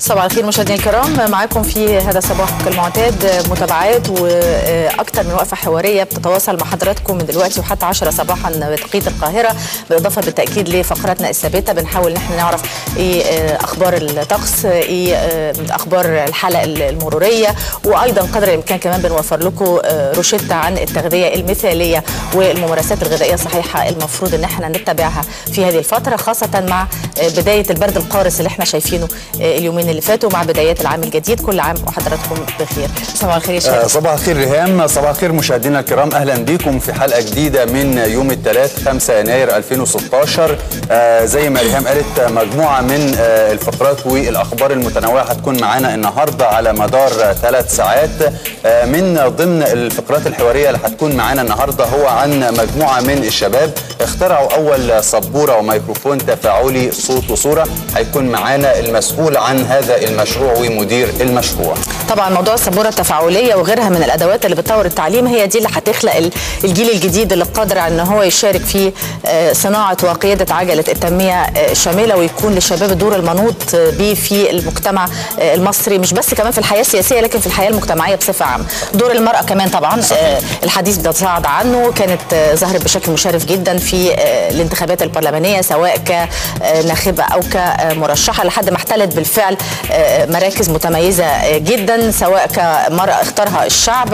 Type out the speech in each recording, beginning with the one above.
صباح الخير مشاهدينا الكرام معاكم في هذا الصباح كالمعتاد متابعات واكثر من وقفه حواريه بتتواصل مع حضراتكم من دلوقتي وحتى 10 صباحا بتوقيت القاهره بالاضافه بالتاكيد لفقراتنا الثابته بنحاول ان احنا نعرف ايه اخبار الطقس ايه اخبار الحلقه المروريه وايضا قدر الامكان كمان بنوفر لكم روشته عن التغذيه المثاليه والممارسات الغذائيه الصحيحه المفروض ان احنا نتبعها في هذه الفتره خاصه مع بدايه البرد القارس اللي احنا شايفينه اليومين اللي فاتوا مع بدايات العام الجديد كل عام وحضراتكم بخير صباح الخير يا شباب آه صباح الخير ريهام صباح الخير مشاهدينا الكرام اهلا بكم في حلقه جديده من يوم الثلاث 5 يناير 2016 آه زي ما ريهام قالت مجموعه من آه الفقرات والاخبار المتنوعه هتكون معانا النهارده على مدار ثلاث ساعات آه من ضمن الفقرات الحواريه اللي هتكون معانا النهارده هو عن مجموعه من الشباب اخترعوا اول سبوره وميكروفون تفاعلي صوت وصوره هيكون معانا المسؤول عن هذا المشروع ومدير المشروع طبعا موضوع السبوره التفاعليه وغيرها من الادوات اللي بتطور التعليم هي دي اللي هتخلق الجيل الجديد اللي قادر على ان هو يشارك في صناعه وقياده عجله التنميه الشامله ويكون للشباب الدور المنوط به في المجتمع المصري مش بس كمان في الحياه السياسيه لكن في الحياه المجتمعيه بصفه عامه دور المراه كمان طبعا صحيح. الحديث بيتصاعد عنه كانت ظهرت بشكل مشرف جدا في الانتخابات البرلمانيه سواء كناخبه او كمرشحه لحد ما احتلت بالفعل مراكز متميزه جدا سواء كمراه اختارها الشعب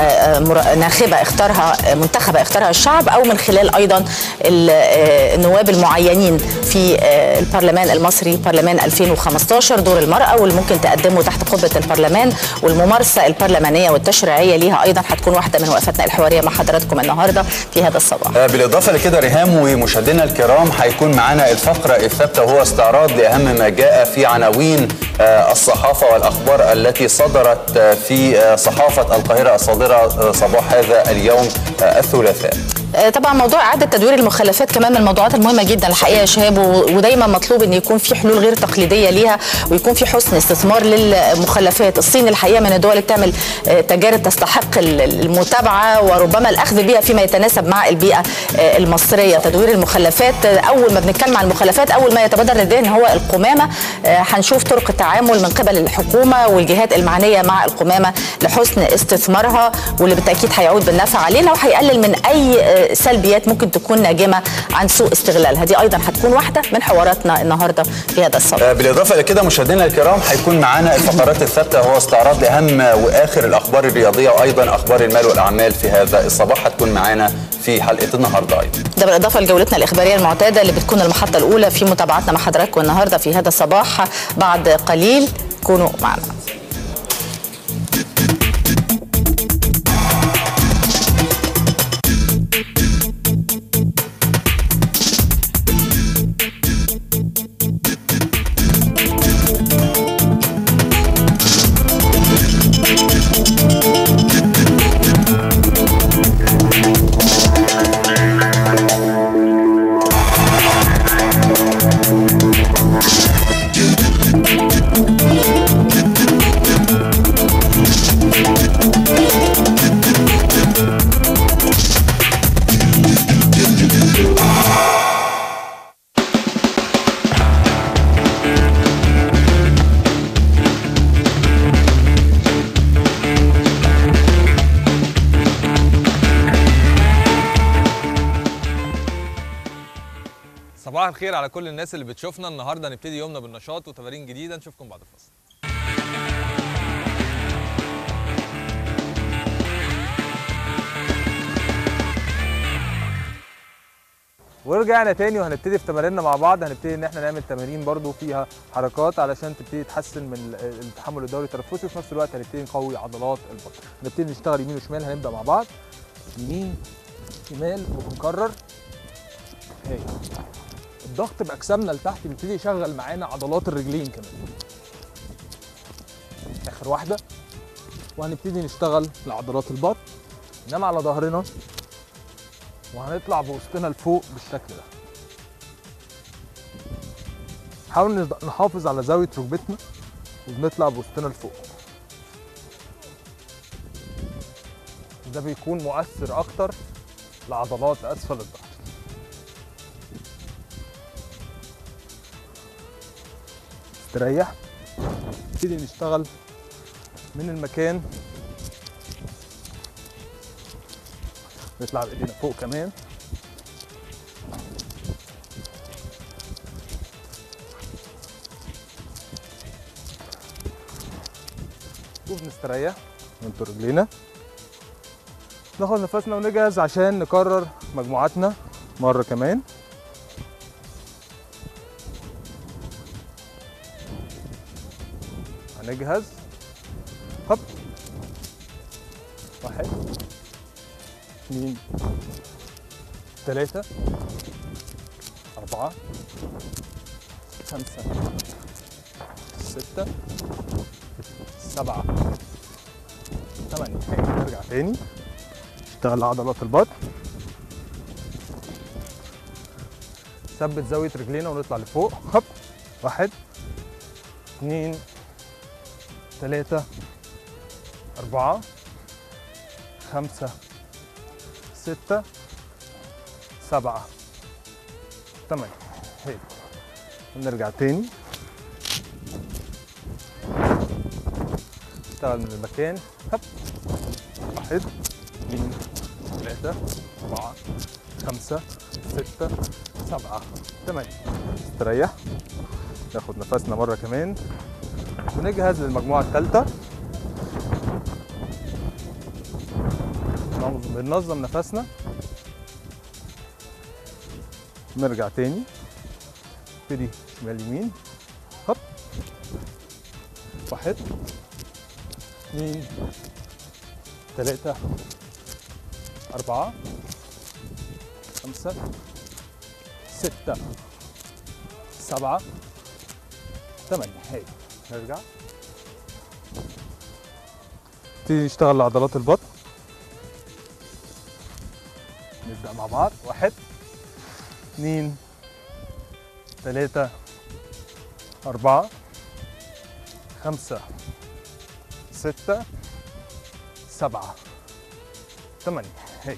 ناخبه اختارها منتخبه اختارها الشعب او من خلال ايضا النواب المعينين في البرلمان المصري برلمان 2015 دور المراه واللي ممكن تقدمه تحت قبه البرلمان والممارسه البرلمانيه والتشريعيه ليها ايضا هتكون واحده من وقفاتنا الحواريه مع حضراتكم النهارده في هذا الصباح. بالاضافه لكده ريهام ومشاهدينا الكرام هيكون معانا الفقره الثابته وهو استعراض لاهم ما جاء في عناوين الصحافه والاخبار التي صدرت في صحافه القاهره الصادره صباح هذا اليوم الثلاثاء. طبعا موضوع اعاده تدوير المخلفات كمان من الموضوعات المهمه جدا الحقيقه يا شباب ودايما مطلوب ان يكون في حلول غير تقليديه ليها ويكون في حسن استثمار للمخلفات الصين الحقيقه من الدول اللي بتعمل تجارب تستحق المتابعه وربما الاخذ بها فيما يتناسب مع البيئه المصريه تدوير المخلفات اول ما بنتكلم عن المخلفات اول ما يتبادر للذهن هو القمامه هنشوف طرق التعامل من قبل الحكومه والجهات المعنيه مع القمامه لحسن استثمارها واللي بالتاكيد هيعود بالنفع علينا وهيقلل من اي سلبيات ممكن تكون ناجمه عن سوء استغلالها دي ايضا هتكون واحده من حواراتنا النهارده في هذا الصباح بالاضافه لكده مشاهدينا الكرام هيكون معانا الفقرات الثابته هو استعراض لاهم واخر الاخبار الرياضيه وايضا اخبار المال والاعمال في هذا الصباح هتكون معانا في حلقه النهارده ايضا ده بالاضافه لجولتنا الاخباريه المعتاده اللي بتكون المحطه الاولى في متابعتنا مع حضراتكم النهارده في هذا الصباح بعد قليل كونوا معنا صباح الخير على كل الناس اللي بتشوفنا النهارده هنبتدي يومنا بالنشاط وتمارين جديده نشوفكم بعد الفاصل ورجعنا تاني وهنبتدي في تماريننا مع بعض هنبتدي ان احنا نعمل تمارين برضو فيها حركات علشان تبتدي تحسن من التحمل الدوري التنفسي وفي نفس الوقت هنبتدي نقوي عضلات البطن هنبتدي نشتغل يمين وشمال هنبدا مع بعض يمين شمال وبنكرر هي الضغط باجسامنا لتحت بيبتدي يشغل معانا عضلات الرجلين كمان اخر واحده وهنبتدي نشتغل لعضلات البطن ننام على ظهرنا وهنطلع بوسطنا لفوق بالشكل ده نحاول نحافظ على زاويه ركبتنا وبنطلع بوسطنا لفوق ده بيكون مؤثر اكتر لعضلات اسفل الظهر استريح نبتدي نشتغل من المكان نطلع بايدينا فوق كمان وبنستريح ننطر رجلينا ناخد نفسنا ونجهز عشان نكرر مجموعاتنا مرة كمان هنجهز هب واحد اثنين ثلاثة أربعة خمسة ستة سبعة ثمانية هيك نرجع تاني نشتغل عضلات البطن ثبت زاوية رجلينا ونطلع لفوق هب واحد اثنين ثلاثة أربعة خمسة ستة سبعة ثمانية هيك ونرجع تاني نشتغل من المكان هب واحد اثنين ثلاثة أربعة خمسة ستة سبعة ثمانية استريح ناخد نفسنا مرة كمان ونجهز للمجموعة الثالثة ننظم- بننظم نفسنا نرجع تاني نبتدي شمال يمين هب واحد اثنين ثلاثة أربعة خمسة ستة سبعة ثمانية هيك نرجع نبتدي نشتغل عضلات البطن نبدأ مع بعض واحد اثنين ثلاثة أربعة خمسة ستة سبعة ثمانية هي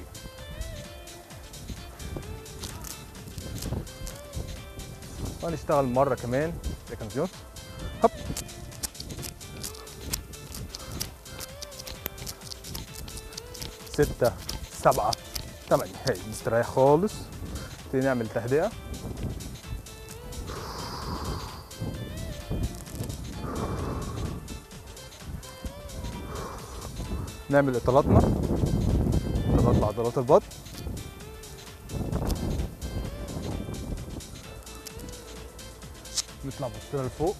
وهنشتغل مرة كمان سكند جون هب ستة سبعة ثمانية هي مستريح خالص نبتدي نعمل تهدئة نعمل اطالاتنا اطالات لعضلات البطن نطلع بصنا لفوق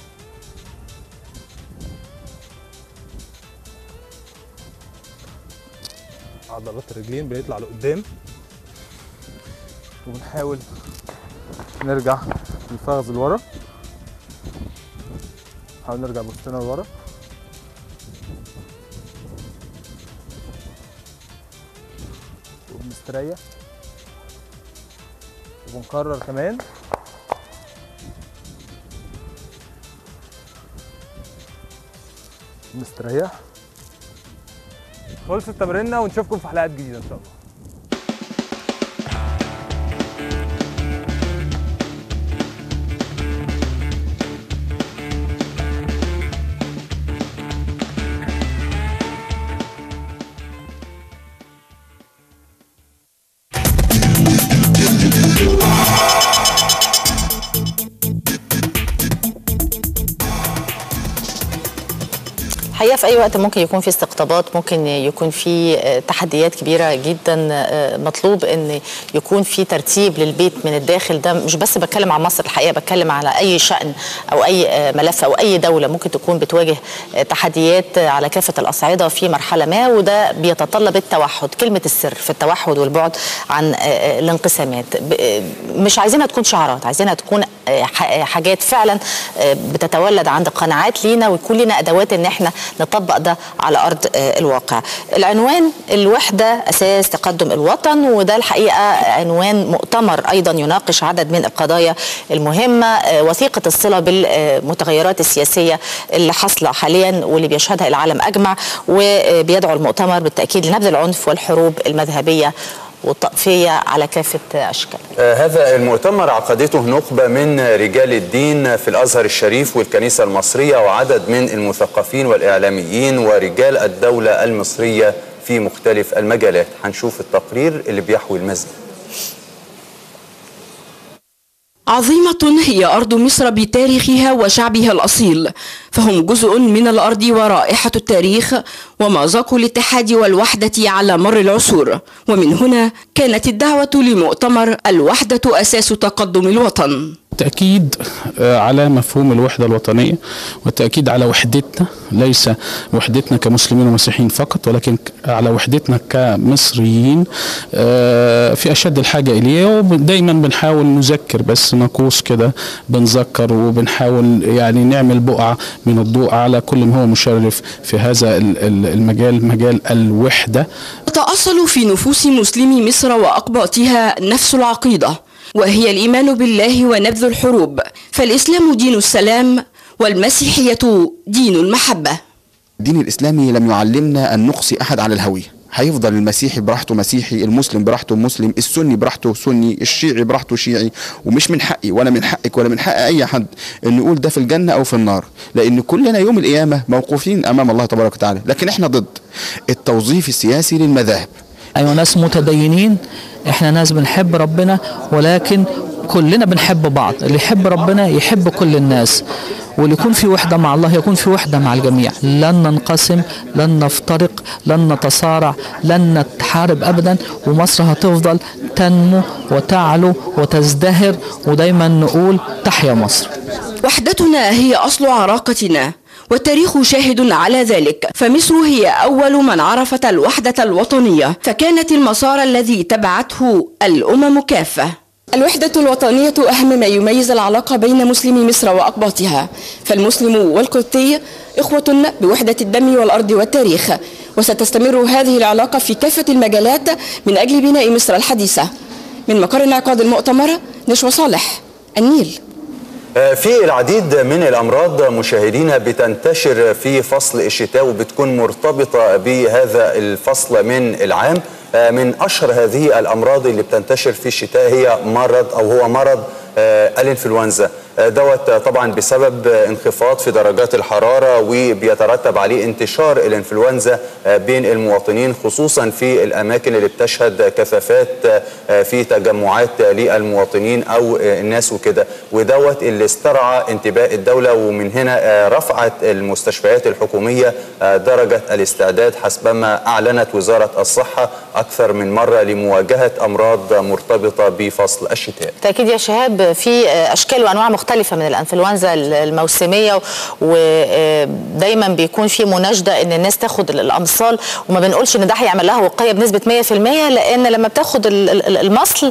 عضلات الرجلين بنطلع لقدام وبنحاول نرجع الفخذ لورا نحاول نرجع بوسطنا لورا وبنستريح وبنكرر كمان نستريح خلصت تمريننا ونشوفكم في حلقات جديده ان شاء الله الحقيقه في اي وقت ممكن يكون في استقطابات ممكن يكون في آه، تحديات كبيره جدا آه، مطلوب ان يكون في ترتيب للبيت من الداخل ده مش بس بتكلم عن مصر الحقيقه بتكلم على اي شان او اي آه، ملف او اي دوله ممكن تكون بتواجه آه، تحديات آه، على كافه الاصعده في مرحله ما وده بيتطلب التوحد كلمه السر في التوحد والبعد عن آه، آه، الانقسامات ب- آه، مش عايزينها تكون شعارات عايزينها تكون آه، ح- حاجات فعلا آه، بتتولد عند قناعات لينا ويكون لنا ادوات ان احنا نطبق ده على ارض آه، الواقع. العنوان الوحده اساس تقدم الوطن وده الحقيقه عنوان مؤتمر ايضا يناقش عدد من القضايا المهمه آه، وثيقه الصله بالمتغيرات السياسيه اللي حاصله حاليا واللي بيشهدها العالم اجمع وبيدعو المؤتمر بالتاكيد لنبذ العنف والحروب المذهبيه والتقفيه على كافه اشكالها. آه هذا المؤتمر عقدته نخبه من رجال الدين في الازهر الشريف والكنيسه المصريه وعدد من المثقفين والاعلاميين ورجال الدوله المصريه في مختلف المجالات هنشوف التقرير اللي بيحوي المزيد عظيمة هي أرض مصر بتاريخها وشعبها الأصيل فهم جزء من الأرض ورائحة التاريخ ومذاق الاتحاد والوحدة على مر العصور ومن هنا كانت الدعوة لمؤتمر الوحدة أساس تقدم الوطن التأكيد على مفهوم الوحدة الوطنية والتأكيد على وحدتنا ليس وحدتنا كمسلمين ومسيحيين فقط ولكن على وحدتنا كمصريين في أشد الحاجة إليه ودايما بنحاول نذكر بس نقوص كده بنذكر وبنحاول يعني نعمل بقعة من الضوء على كل ما هو مشرف في هذا المجال مجال الوحدة تأصل في نفوس مسلمي مصر وأقباطها نفس العقيدة وهي الإيمان بالله ونبذ الحروب فالإسلام دين السلام والمسيحية دين المحبة الدين الإسلامي لم يعلمنا أن نقصي أحد على الهوية هيفضل المسيحي براحته مسيحي المسلم براحته مسلم السني براحته سني الشيعي براحته شيعي ومش من حقي ولا من حقك ولا من حق اي حد ان نقول ده في الجنه او في النار لان كلنا يوم القيامه موقوفين امام الله تبارك وتعالى لكن احنا ضد التوظيف السياسي للمذاهب ايوه ناس متدينين احنا ناس بنحب ربنا ولكن كلنا بنحب بعض اللي يحب ربنا يحب كل الناس واللي يكون في وحدة مع الله يكون في وحدة مع الجميع لن ننقسم لن نفترق لن نتصارع لن نتحارب أبدا ومصر هتفضل تنمو وتعلو وتزدهر ودايما نقول تحيا مصر وحدتنا هي أصل عراقتنا والتاريخ شاهد على ذلك فمصر هي أول من عرفت الوحدة الوطنية فكانت المسار الذي تبعته الأمم كافة الوحدة الوطنية أهم ما يميز العلاقة بين مسلمي مصر وأقباطها فالمسلم والقبطي إخوة بوحدة الدم والأرض والتاريخ وستستمر هذه العلاقة في كافة المجالات من أجل بناء مصر الحديثة من مقر انعقاد المؤتمر نشوى صالح النيل في العديد من الامراض مشاهدينا بتنتشر في فصل الشتاء وبتكون مرتبطه بهذا الفصل من العام من اشهر هذه الامراض اللي بتنتشر في الشتاء هي مرض او هو مرض الانفلونزا دوت طبعا بسبب انخفاض في درجات الحراره وبيترتب عليه انتشار الانفلونزا بين المواطنين خصوصا في الاماكن اللي بتشهد كثافات في تجمعات للمواطنين او الناس وكده ودوت اللي استرعى انتباه الدوله ومن هنا رفعت المستشفيات الحكوميه درجه الاستعداد حسبما اعلنت وزاره الصحه اكثر من مره لمواجهه امراض مرتبطه بفصل الشتاء. تاكيد يا شهاب في اشكال وانواع مختلفه من الانفلونزا الموسميه ودايما بيكون في مناشده ان الناس تاخد الامصال وما بنقولش ان ده هيعمل لها وقايه بنسبه 100% لان لما بتاخد المصل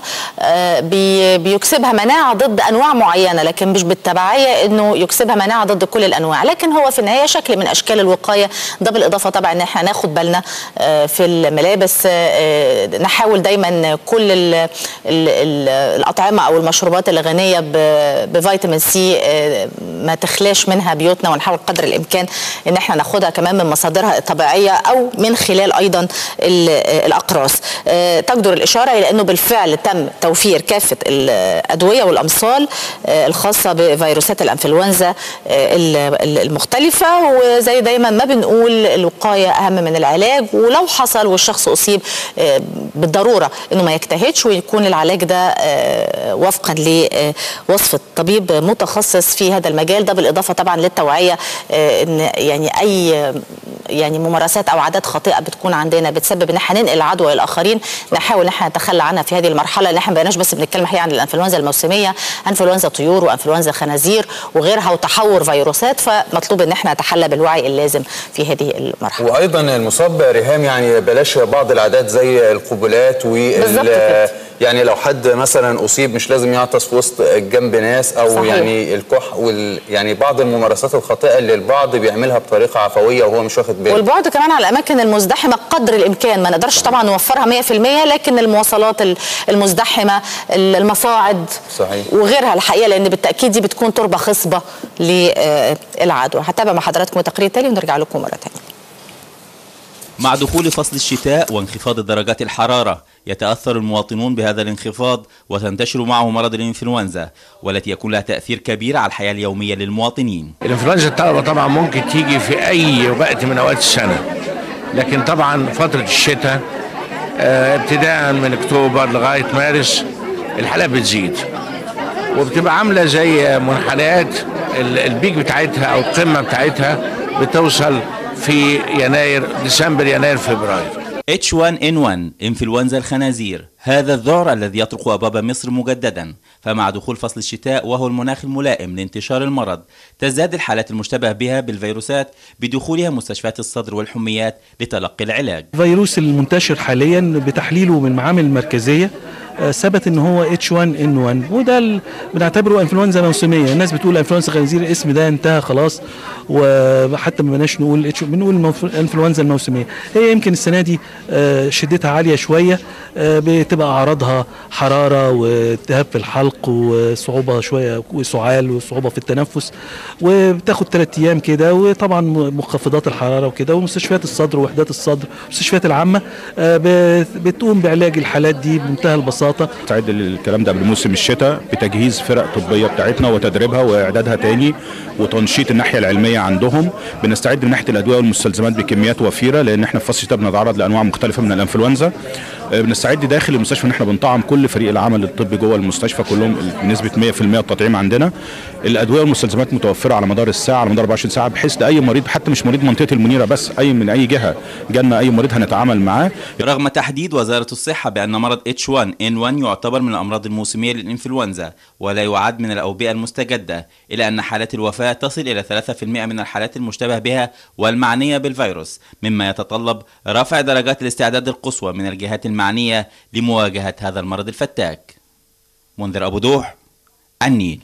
بيكسبها مناعه ضد انواع معينه لكن مش بالتبعيه انه يكسبها مناعه ضد كل الانواع لكن هو في النهايه شكل من اشكال الوقايه ده بالاضافه طبعا ان احنا ناخد بالنا في الملابس نحاول دايما كل ال ال ال الاطعمه او المشروبات الغنيه بفيتامين سي ما تخلاش منها بيوتنا ونحاول قدر الامكان ان احنا ناخدها كمان من مصادرها الطبيعيه او من خلال ايضا الاقراص تقدر الاشاره الى انه بالفعل تم توفير كافه الادويه والامصال الخاصه بفيروسات الانفلونزا المختلفه وزي دايما ما بنقول الوقايه اهم من العلاج ولو حصل والشخص اصيب بالضروره انه ما يجتهدش ويكون العلاج ده وفقا لوصف الطبيب متخصص في هذا المجال ده بالاضافه طبعا للتوعيه ان يعني اي يعني ممارسات او عادات خاطئه بتكون عندنا بتسبب ان احنا ننقل العدوى للاخرين نحاول ان احنا نتخلى عنها في هذه المرحله لان احنا ما بقيناش بس بنتكلم الحقيقه عن الانفلونزا الموسميه انفلونزا طيور وانفلونزا خنازير وغيرها وتحور فيروسات فمطلوب ان احنا نتحلى بالوعي اللازم في هذه المرحله وايضا المصاب ريهام يعني بلاش بعض العادات زي القبلات وال يعني لو حد مثلا اصيب مش لازم يعطس في وسط جنب ناس او صحيح. يعني الكح وال يعني بعض الممارسات الخاطئه اللي البعض بيعملها بطريقه عفويه وهو مش واخد باله والبعد كمان على الاماكن المزدحمه قدر الامكان ما نقدرش طبعا نوفرها 100% لكن المواصلات المزدحمه المصاعد صحيح. وغيرها الحقيقه لان بالتاكيد دي بتكون تربه خصبه للعدوى هتابع مع حضراتكم تقرير تاني ونرجع لكم مره ثانيه مع دخول فصل الشتاء وانخفاض درجات الحرارة يتأثر المواطنون بهذا الانخفاض وتنتشر معه مرض الإنفلونزا والتي يكون لها تأثير كبير على الحياة اليومية للمواطنين الانفلونزا الطلبة طبعا ممكن تيجي في أي وقت من أوقات السنة لكن طبعا فترة الشتاء آه، ابتداء من أكتوبر لغاية مارس الحالات بتزيد وبتبقى عاملة زي منحنيات ال- البيك بتاعتها أو القمة بتاعتها بتوصل في يناير ديسمبر يناير فبراير H1N1 إنفلونزا الخنازير هذا الذعر الذي يطرق أبواب مصر مجددا فمع دخول فصل الشتاء وهو المناخ الملائم لانتشار المرض تزداد الحالات المشتبه بها بالفيروسات بدخولها مستشفيات الصدر والحميات لتلقي العلاج الفيروس المنتشر حاليا بتحليله من المعامل المركزيه آه، ثبت ان هو H1N1 وده ال- بنعتبره انفلونزا موسميه الناس بتقول انفلونزا خنزير الاسم ده انتهى خلاص وحتى ما بقناش نقول H بنقول الموف- انفلونزا الموسميه هي يمكن السنه دي آه، شدتها عاليه شويه آه، بتبقى اعراضها حراره والتهاب في الحلق وصعوبه شويه وسعال وصعوبه في التنفس وبتاخد ثلاث ايام كده وطبعا م- منخفضات الحراره وكده ومستشفيات الصدر ووحدات الصدر والمستشفيات العامه آه، بت- بتقوم بعلاج الحالات دي بمنتهى البساطه نستعد للكلام ده قبل موسم الشتاء بتجهيز فرق طبيه بتاعتنا وتدريبها واعدادها تاني وتنشيط الناحيه العلميه عندهم بنستعد من ناحيه الادويه والمستلزمات بكميات وفيره لان احنا في فصل الشتاء بنتعرض لانواع مختلفه من الانفلونزا آه، بنستعد داخل المستشفى ان احنا بنطعم كل فريق العمل الطبي جوه المستشفى كلهم بنسبه 100% التطعيم عندنا الادويه والمستلزمات متوفره على مدار الساعه على مدار 24 ساعه بحيث لاي مريض حتى مش مريض منطقه المنيره بس اي من اي جهه جالنا اي مريض هنتعامل معاه رغم تحديد وزارة الصحة بأن مرض H1N1 يعتبر من الأمراض الموسمية للإنفلونزا ولا يعد من الأوبئة المستجدة إلا أن حالات الوفاة تصل إلى 3% من الحالات المشتبه بها والمعنية بالفيروس مما يتطلب رفع درجات الاستعداد القصوى من الجهات المعنية لمواجهة هذا المرض الفتاك منذر أبو دوح النيل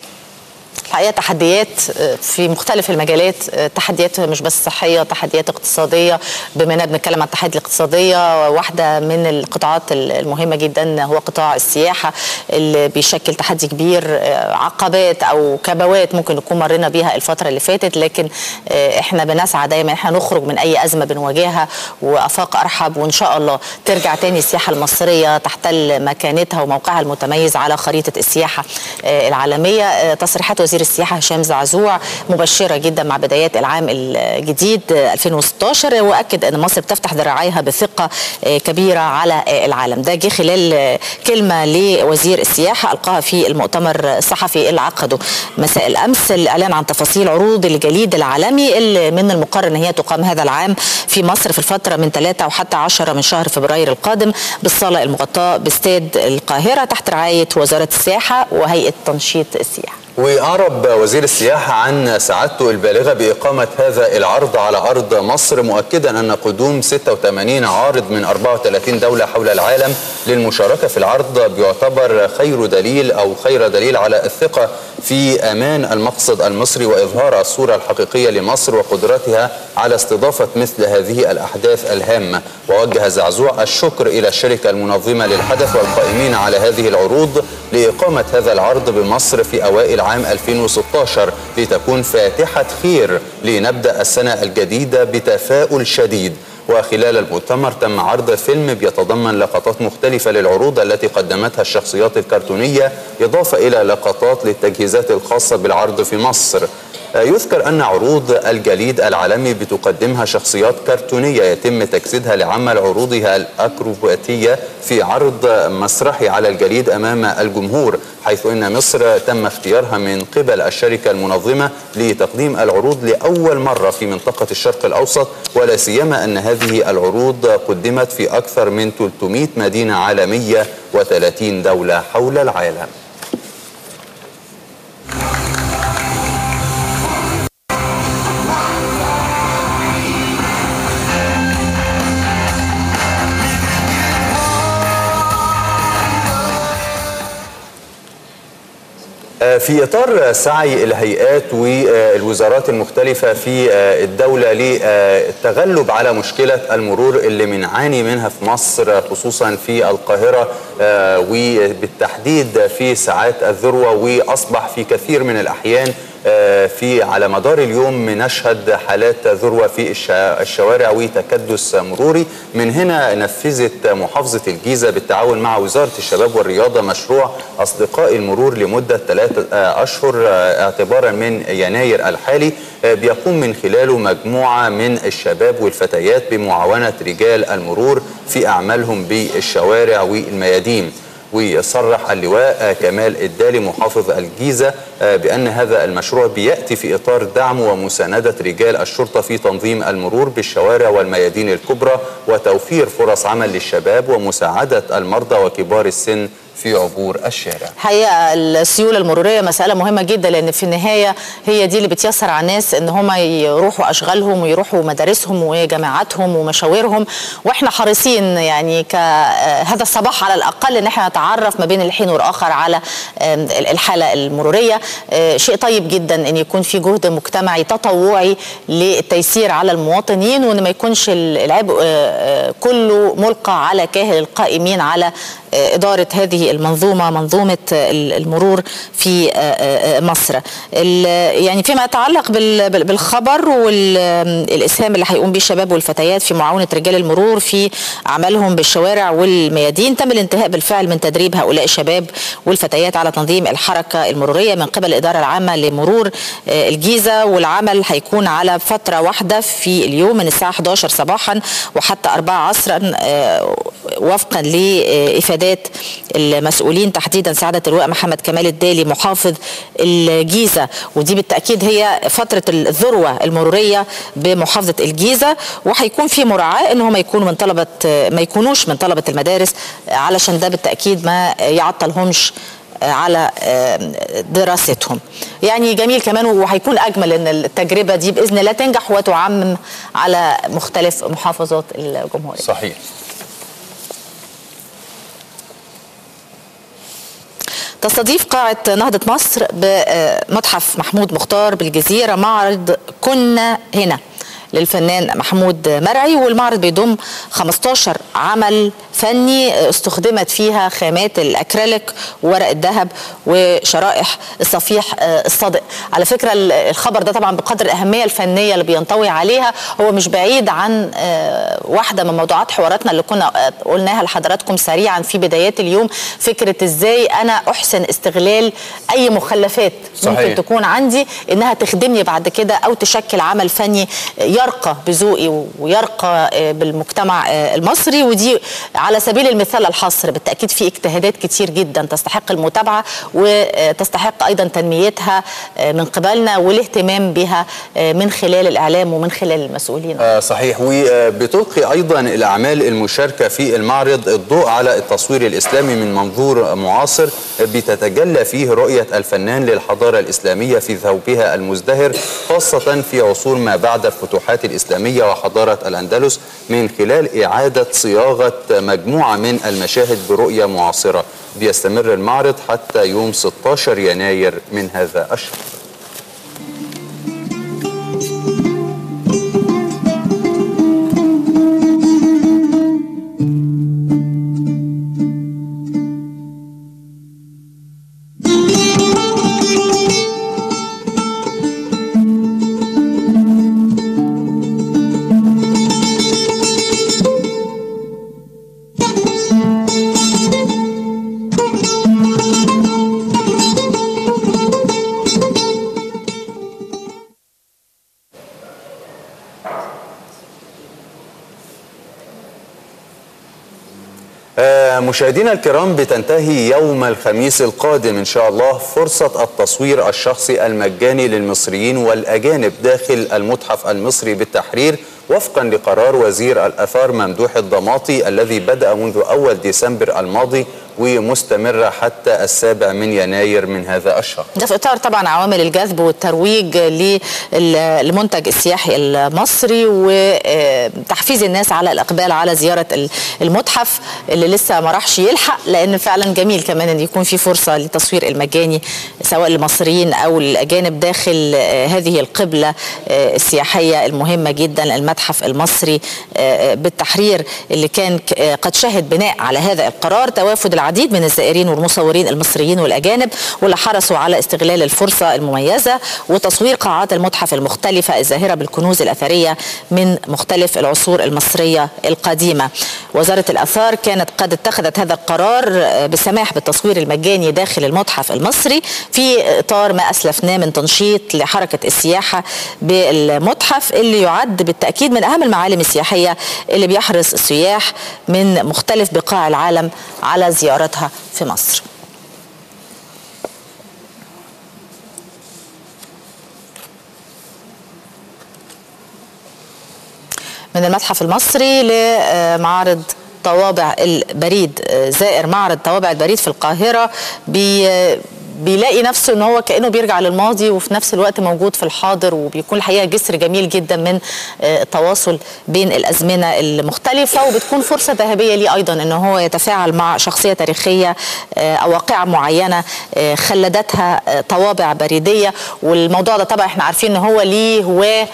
الحقيقه تحديات آه، في مختلف المجالات آه، تحديات مش بس صحيه تحديات اقتصاديه بما اننا بنتكلم عن التحديات الاقتصاديه واحده من القطاعات المهمه جدا هو قطاع السياحه اللي بيشكل تحدي كبير آه، عقبات او كبوات ممكن نكون مرينا بيها الفتره اللي فاتت لكن آه، احنا بنسعى دايما احنا نخرج من اي ازمه بنواجهها وافاق ارحب وان شاء الله ترجع تاني السياحه المصريه تحتل مكانتها وموقعها المتميز على خريطه السياحه آه، العالميه آه، تصريحات وزير السياحه هشام زعزوع مبشره جدا مع بدايات العام الجديد آه، 2016 واكد ان مصر بتفتح ذراعيها بثقه آه، كبيره على آه، العالم ده جه خلال آه، كلمه لوزير السياحه القاها في المؤتمر الصحفي اللي عقده مساء الامس الاعلان عن تفاصيل عروض الجليد العالمي اللي من المقرر ان هي تقام هذا العام في مصر في الفتره من 3 وحتى 10 من شهر فبراير القادم بالصاله المغطاه باستاد القاهره تحت رعايه وزاره السياحه وهيئه تنشيط السياحه وأعرب وزير السياحة عن سعادته البالغة بإقامة هذا العرض على أرض مصر مؤكدا أن قدوم 86 عارض من 34 دولة حول العالم للمشاركة في العرض بيعتبر خير دليل أو خير دليل على الثقة في أمان المقصد المصري وإظهار الصورة الحقيقية لمصر وقدرتها على استضافة مثل هذه الأحداث الهامة ووجه زعزوع الشكر إلى الشركة المنظمة للحدث والقائمين على هذه العروض لإقامة هذا العرض بمصر في أوائل عام 2016 لتكون فاتحة خير لنبدأ السنة الجديدة بتفاؤل شديد وخلال المؤتمر تم عرض فيلم بيتضمن لقطات مختلفة للعروض التي قدمتها الشخصيات الكرتونية إضافة إلى لقطات للتجهيزات الخاصة بالعرض في مصر يذكر أن عروض الجليد العالمي بتقدمها شخصيات كرتونية يتم تجسيدها لعمل عروضها الأكروباتية في عرض مسرحي على الجليد أمام الجمهور حيث أن مصر تم اختيارها من قبل الشركة المنظمة لتقديم العروض لأول مرة في منطقة الشرق الأوسط ولا سيما أن هذه العروض قدمت في أكثر من 300 مدينة عالمية و30 دولة حول العالم في إطار سعي الهيئات والوزارات المختلفة في الدولة للتغلب على مشكلة المرور اللي بنعاني منها في مصر خصوصا في القاهرة وبالتحديد في ساعات الذروة وأصبح في كثير من الأحيان آه، في على مدار اليوم نشهد حالات ذروة في الشا- الشوارع وتكدس مروري من هنا نفذت محافظة الجيزة بالتعاون مع وزارة الشباب والرياضة مشروع أصدقاء المرور لمدة ثلاثة آه، أشهر آه، اعتبارا من يناير الحالي آه، بيقوم من خلاله مجموعة من الشباب والفتيات بمعاونة رجال المرور في أعمالهم بالشوارع والميادين ويصرح اللواء آه، كمال الدالي محافظ الجيزة آه، بأن هذا المشروع بيأتي في إطار دعم ومساندة رجال الشرطة في تنظيم المرور بالشوارع والميادين الكبرى وتوفير فرص عمل للشباب ومساعدة المرضى وكبار السن في عبور الشارع حقيقه السيوله المروريه مساله مهمه جدا لان في النهايه هي دي اللي بتيسر على الناس ان هم يروحوا اشغالهم ويروحوا مدارسهم وجامعاتهم ومشاورهم واحنا حريصين يعني كهذا الصباح على الاقل ان احنا نتعرف ما بين الحين والاخر على آم، الحاله المروريه آه، شيء طيب جدا ان يكون في جهد مجتمعي تطوعي للتيسير على المواطنين وان ما يكونش العبء آه، آه، كله ملقى على كاهل القائمين على آه، إدارة هذه المنظومة منظومة آه، المرور في آه، آه، مصر ال- يعني فيما يتعلق بال- بال- بالخبر والإسهام اللي هيقوم به الشباب والفتيات في معاونة رجال المرور في عملهم بالشوارع والميادين تم الانتهاء بالفعل من تدريب هؤلاء الشباب والفتيات على تنظيم الحركة المرورية من قبل الإدارة العامة لمرور آه، الجيزة والعمل هيكون على فترة واحدة في اليوم من الساعة 11 صباحا وحتى 4 عصرا آه، وفقا لإفادات المسؤولين تحديدا سعادة اللواء محمد كمال الدالي محافظ الجيزة ودي بالتأكيد هي فترة الذروة المرورية بمحافظة الجيزة وهيكون في مراعاة ان هم يكونوا من طلبة ما يكونوش من طلبة المدارس علشان ده بالتأكيد ما يعطلهمش على دراستهم يعني جميل كمان وهيكون اجمل ان التجربه دي باذن الله تنجح وتعمم على مختلف محافظات الجمهوريه صحيح تستضيف قاعة نهضة مصر بمتحف محمود مختار بالجزيرة معرض كنا هنا للفنان محمود مرعي والمعرض بيضم 15 عمل فني استخدمت فيها خامات الاكريليك وورق الذهب وشرائح الصفيح الصادق على فكره الخبر ده طبعا بقدر الاهميه الفنيه اللي بينطوي عليها هو مش بعيد عن واحده من موضوعات حواراتنا اللي كنا قلناها لحضراتكم سريعا في بدايات اليوم فكره ازاي انا احسن استغلال اي مخلفات صحيح. ممكن تكون عندي انها تخدمني بعد كده او تشكل عمل فني يرقى بذوقي ويرقى بالمجتمع المصري ودي على سبيل المثال الحصر بالتاكيد في اجتهادات كتير جدا تستحق المتابعه وتستحق ايضا تنميتها من قبلنا والاهتمام بها من خلال الاعلام ومن خلال المسؤولين آه صحيح وبتلقي ايضا الاعمال المشاركه في المعرض الضوء على التصوير الاسلامي من منظور معاصر بتتجلى فيه رؤيه الفنان للحضاره الاسلاميه في ثوبها المزدهر خاصه في عصور ما بعد الفتوحات الاسلاميه وحضاره الاندلس من خلال اعاده صياغه مجموعه من المشاهد برؤيه معاصره بيستمر المعرض حتى يوم 16 يناير من هذا الشهر مشاهدينا الكرام بتنتهي يوم الخميس القادم ان شاء الله فرصه التصوير الشخصي المجاني للمصريين والاجانب داخل المتحف المصري بالتحرير وفقا لقرار وزير الاثار ممدوح الضماطي الذي بدا منذ اول ديسمبر الماضي ومستمره حتى السابع من يناير من هذا الشهر. ده في اطار طبعا عوامل الجذب والترويج للمنتج السياحي المصري وتحفيز الناس على الاقبال على زياره المتحف اللي لسه ما راحش يلحق لان فعلا جميل كمان ان يكون في فرصه للتصوير المجاني سواء للمصريين او الاجانب داخل هذه القبله السياحيه المهمه جدا المتحف المتحف المصري بالتحرير اللي كان قد شهد بناء على هذا القرار توافد العديد من الزائرين والمصورين المصريين والأجانب واللي حرصوا على استغلال الفرصة المميزة وتصوير قاعات المتحف المختلفة الزاهرة بالكنوز الأثرية من مختلف العصور المصرية القديمة وزارة الأثار كانت قد اتخذت هذا القرار بالسماح بالتصوير المجاني داخل المتحف المصري في إطار ما أسلفناه من تنشيط لحركة السياحة بالمتحف اللي يعد بالتأكيد من أهم المعالم السياحية اللي بيحرص السياح من مختلف بقاع العالم على زيارتها في مصر من المتحف المصري لمعارض طوابع البريد زائر معرض طوابع البريد في القاهرة بي بيلاقي نفسه ان هو كانه بيرجع للماضي وفي نفس الوقت موجود في الحاضر وبيكون الحقيقه جسر جميل جدا من التواصل بين الازمنه المختلفه وبتكون فرصه ذهبيه ليه ايضا ان هو يتفاعل مع شخصيه تاريخيه او واقعه معينه خلدتها طوابع بريديه والموضوع ده طبعا احنا عارفين ان هو ليه هواه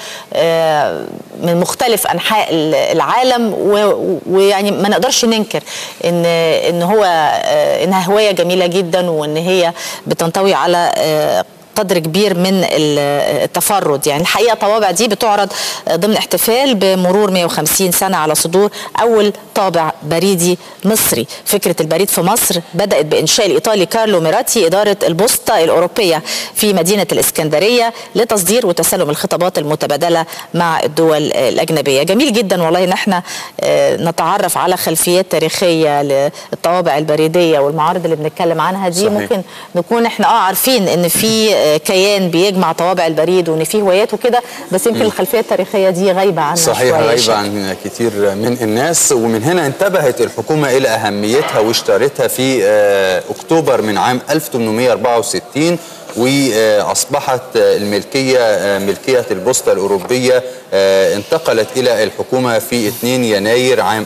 من مختلف انحاء العالم ويعني ما نقدرش ننكر ان ان هو انها هوايه جميله جدا وان هي بتنطوي على قدر كبير من التفرد يعني الحقيقه طوابع دي بتعرض ضمن احتفال بمرور 150 سنه على صدور اول طابع بريدي مصري فكره البريد في مصر بدات بانشاء الايطالي كارلو ميراتي اداره البوسطه الاوروبيه في مدينه الاسكندريه لتصدير وتسلم الخطابات المتبادله مع الدول الاجنبيه جميل جدا والله ان احنا نتعرف على خلفيات تاريخيه للطوابع البريديه والمعارض اللي بنتكلم عنها دي صحيح. ممكن نكون احنا اه عارفين ان في كيان بيجمع طوابع البريد وان فيه هوايات وكده بس يمكن الخلفيه التاريخيه دي غايبه عنا صحيح غايبه عن كتير من الناس ومن هنا انتبهت الحكومه الى اهميتها واشترتها في اكتوبر من عام 1864 واصبحت الملكيه ملكيه البوسطه الاوروبيه انتقلت الى الحكومه في 2 يناير عام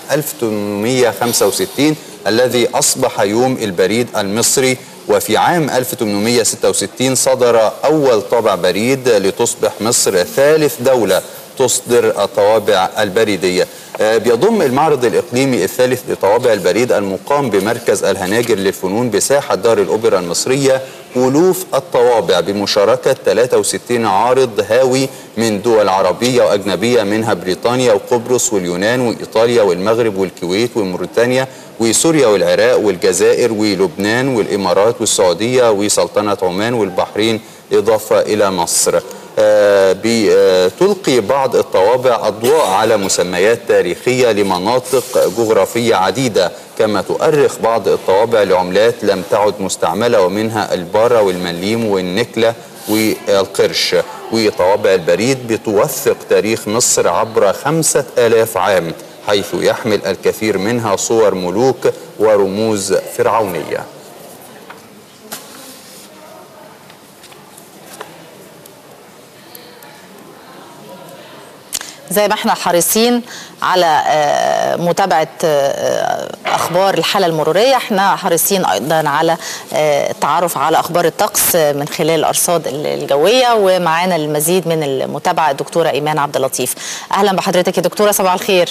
1865 الذي اصبح يوم البريد المصري وفي عام 1866 صدر أول طابع بريد لتصبح مصر ثالث دولة تصدر الطوابع البريدية بيضم المعرض الإقليمي الثالث لطوابع البريد المقام بمركز الهناجر للفنون بساحة دار الأوبرا المصرية ألوف الطوابع بمشاركة 63 عارض هاوي من دول عربية وأجنبية منها بريطانيا وقبرص واليونان وإيطاليا والمغرب والكويت وموريتانيا وسوريا والعراق والجزائر ولبنان والإمارات والسعودية وسلطنة عمان والبحرين إضافة إلى مصر آه بتلقي بعض الطوابع أضواء على مسميات تاريخية لمناطق جغرافية عديدة كما تؤرخ بعض الطوابع لعملات لم تعد مستعملة ومنها البارة والمليم والنكلة والقرش وطوابع البريد بتوثق تاريخ مصر عبر خمسة آلاف عام حيث يحمل الكثير منها صور ملوك ورموز فرعونيه زي ما احنا حريصين على متابعة أخبار الحالة المرورية احنا حريصين أيضا على التعرف على أخبار الطقس من خلال الأرصاد الجوية ومعانا المزيد من المتابعة الدكتورة إيمان عبد اللطيف أهلا بحضرتك يا دكتورة صباح الخير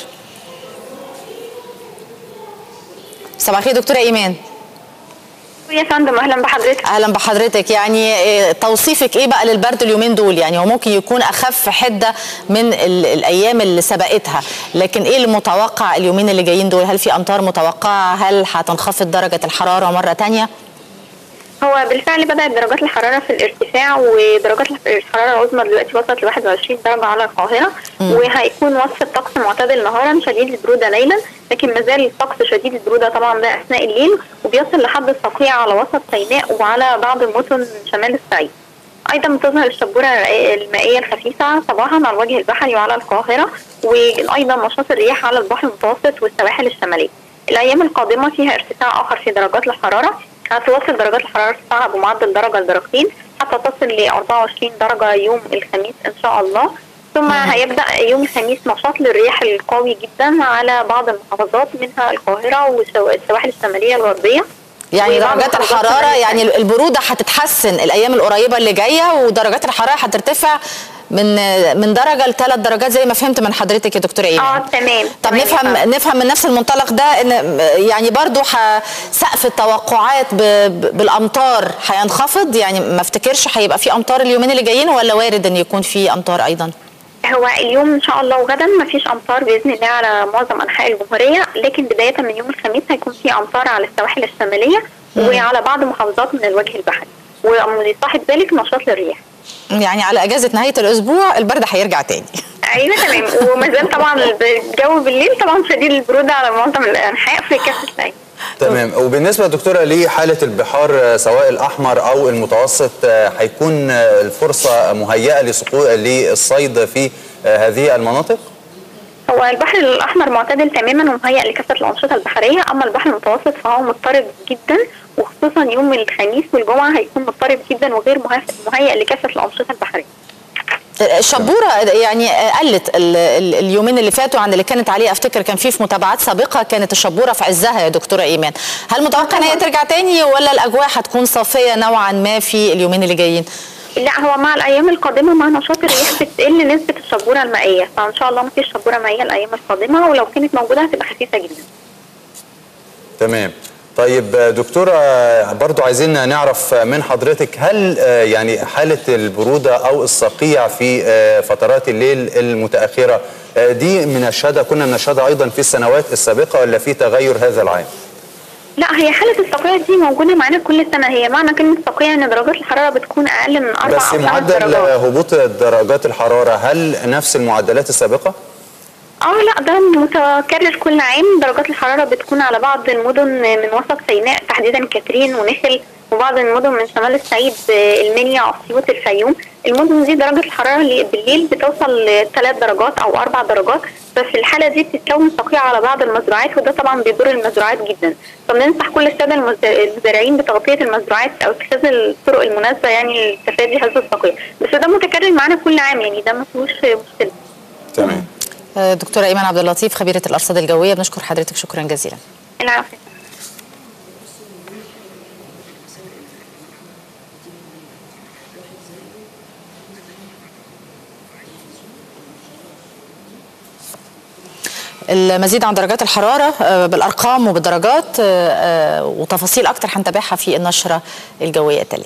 صباح الخير دكتورة إيمان يا فندم اهلا بحضرتك اهلا بحضرتك يعني توصيفك ايه بقى للبرد اليومين دول يعني هو ممكن يكون اخف حده من الايام اللي سبقتها لكن ايه المتوقع اليومين اللي جايين دول هل في امطار متوقعه هل هتنخفض درجه الحراره مره ثانيه هو بالفعل بدأت درجات الحرارة في الارتفاع ودرجات الحرارة العظمى دلوقتي وصلت ل 21 درجة على القاهرة م. وهيكون وصف الطقس معتدل نهارا شديد البرودة ليلا لكن ما زال الطقس شديد البرودة طبعا ده أثناء الليل وبيصل لحد الصقيع على وسط سيناء وعلى بعض المدن شمال الصعيد. ايضا بتظهر الشبوره المائيه الخفيفه صباحا على الوجه البحري وعلى القاهره وايضا نشاط الرياح على البحر المتوسط والسواحل الشماليه. الايام القادمه فيها ارتفاع اخر في درجات الحراره هتوصل درجات الحراره ارتفاعها بمعدل درجه لدرجتين حتى تصل ل 24 درجه يوم الخميس ان شاء الله ثم هيبدا يوم الخميس نشاط للرياح القوي جدا على بعض المحافظات منها القاهره والسواحل الشماليه الغربيه يعني درجات الحراره يعني البروده هتتحسن الايام القريبه اللي جايه ودرجات الحراره هترتفع من من درجه لثلاث درجات زي ما فهمت من حضرتك يا دكتوره ايمان اه تمام طب تمام. نفهم نفهم من نفس المنطلق ده ان يعني برضو ح- سقف التوقعات ب- ب- بالامطار هينخفض يعني ما افتكرش هيبقى في امطار اليومين اللي جايين ولا وارد ان يكون في امطار ايضا هو اليوم ان شاء الله وغدا مفيش امطار باذن الله على معظم انحاء الجمهوريه لكن بدايه من يوم الخميس هيكون في امطار على السواحل الشماليه وعلى بعض محافظات من الوجه البحري ويصاحب ذلك نشاط للرياح يعني على اجازه نهايه الاسبوع البرد هيرجع تاني ايوه تمام وما زال طبعا الجو بالليل طبعا شديد البروده على معظم الانحاء في كافه الايام تمام وبالنسبه يا دكتوره لحاله البحار آه، سواء الاحمر او المتوسط آه، هيكون آه، الفرصه مهيئه لسقوط للصيد في آه، هذه المناطق؟ هو البحر الاحمر معتدل تماما ومهيئ لكافه الانشطه البحريه اما البحر المتوسط فهو مضطرب جدا وخصوصا يوم الخميس والجمعه هيكون مضطرب جدا وغير مهيئ- مهيئ لكافه الانشطه البحريه الشبوره يعني قلت ال- ال- اليومين اللي فاتوا عن اللي كانت عليه افتكر كان في في متابعات سابقه كانت الشبوره في عزها يا دكتوره ايمان هل متوقع ان هي ترجع تاني ولا الاجواء هتكون صافيه نوعا ما في اليومين اللي جايين لا هو مع الايام القادمه مع نشاط الرياح بتقل نسبه الشبوره المائيه فان شاء الله مفيش شبوره مائيه الايام القادمه ولو كانت موجوده هتبقى خفيفه جدا تمام طيب آه، دكتورة آه، برضو عايزين نعرف من حضرتك هل آه، يعني حالة البرودة أو الصقيع في آه، فترات الليل المتأخرة آه، دي بنشهدها كنا بنشهدها أيضا في السنوات السابقة ولا في تغير هذا العام؟ لا هي حاله الصقيع دي موجوده معانا كل سنه هي معنى كلمه صقيع ان درجات الحراره بتكون اقل من اربع بس او خمس معدل درجات هبوط درجات الحرارة هل نفس المعدلات السابقة؟ اه لا ده متكرر كل عام درجات الحراره بتكون على بعض المدن من وسط سيناء تحديدا كاترين ونخل وبعض المدن من شمال الصعيد آه، المنيا اسيوط الفيوم المدن دي درجه الحراره اللي بالليل بتوصل لثلاث درجات او اربع درجات ففي الحاله دي بتتكون صقيع على بعض المزروعات وده طبعا بيضر المزروعات جدا فبننصح كل الساده المز- المزارعين بتغطيه المزروعات او اتخاذ الطرق المناسبه يعني لتفادي هذا الصقيع بس ده متكرر معانا كل عام يعني ده ما فيهوش مشكله تمام آه، دكتوره ايمان عبد اللطيف خبيره الارصاد الجويه بنشكر حضرتك شكرا جزيلا العافيه المزيد عن درجات الحرارة آه، بالأرقام وبالدرجات آه، آه، وتفاصيل أكتر هنتابعها في النشرة الجوية التالية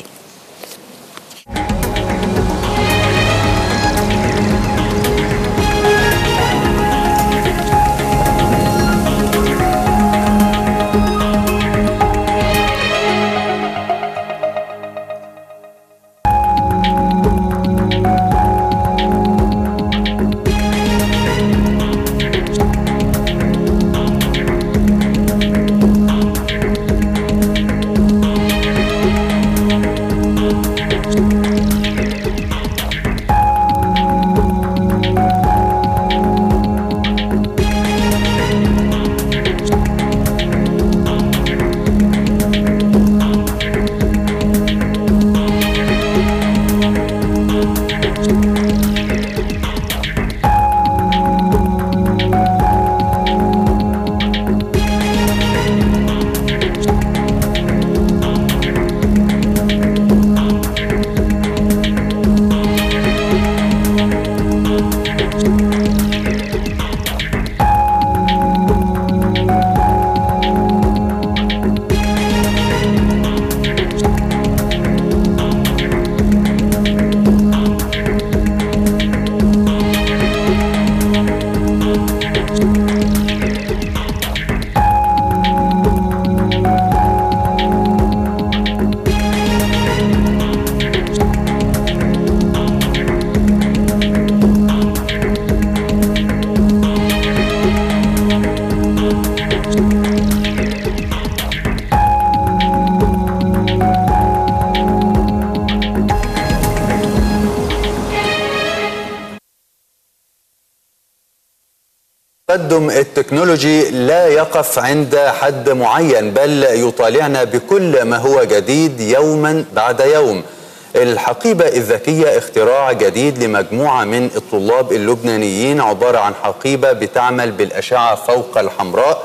التقدم التكنولوجي لا يقف عند حد معين بل يطالعنا بكل ما هو جديد يوما بعد يوم الحقيبة الذكية اختراع جديد لمجموعة من الطلاب اللبنانيين عبارة عن حقيبة بتعمل بالأشعة فوق الحمراء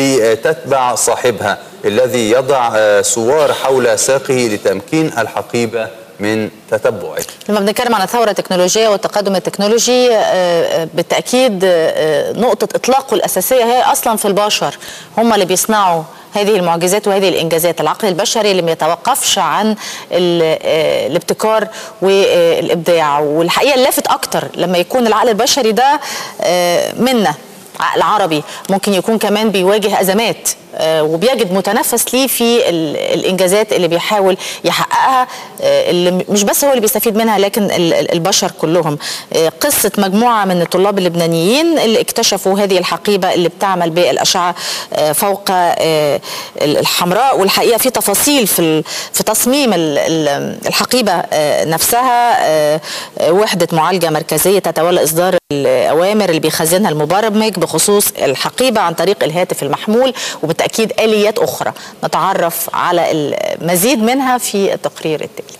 بتتبع صاحبها الذي يضع آه، سوار حول ساقه لتمكين الحقيبة من تتبعه لما بنتكلم عن الثوره التكنولوجيه والتقدم التكنولوجي آه، آه، بالتاكيد آه، نقطه اطلاقه الاساسيه هي اصلا في البشر هم اللي بيصنعوا هذه المعجزات وهذه الانجازات العقل البشري اللي ما يتوقفش عن ال- آه، الابتكار والابداع والحقيقه اللافت اكتر لما يكون العقل البشري ده آه، منا عقل عربي ممكن يكون كمان بيواجه ازمات آه، وبيجد متنفس ليه في ال- الانجازات اللي بيحاول يحققها آه، اللي م- مش بس هو اللي بيستفيد منها لكن ال- ال- البشر كلهم آه، قصه مجموعه من الطلاب اللبنانيين اللي اكتشفوا هذه الحقيبه اللي بتعمل بالاشعه آه، فوق آه، ال- الحمراء والحقيقه في تفاصيل في ال- في تصميم ال- ال- الحقيبه آه، نفسها آه، آه، وحده معالجه مركزيه تتولى اصدار الاوامر اللي بيخزنها المبرمج بخصوص الحقيبه عن طريق الهاتف المحمول وبالتاكيد اليات اخرى نتعرف على المزيد منها في التقرير التالي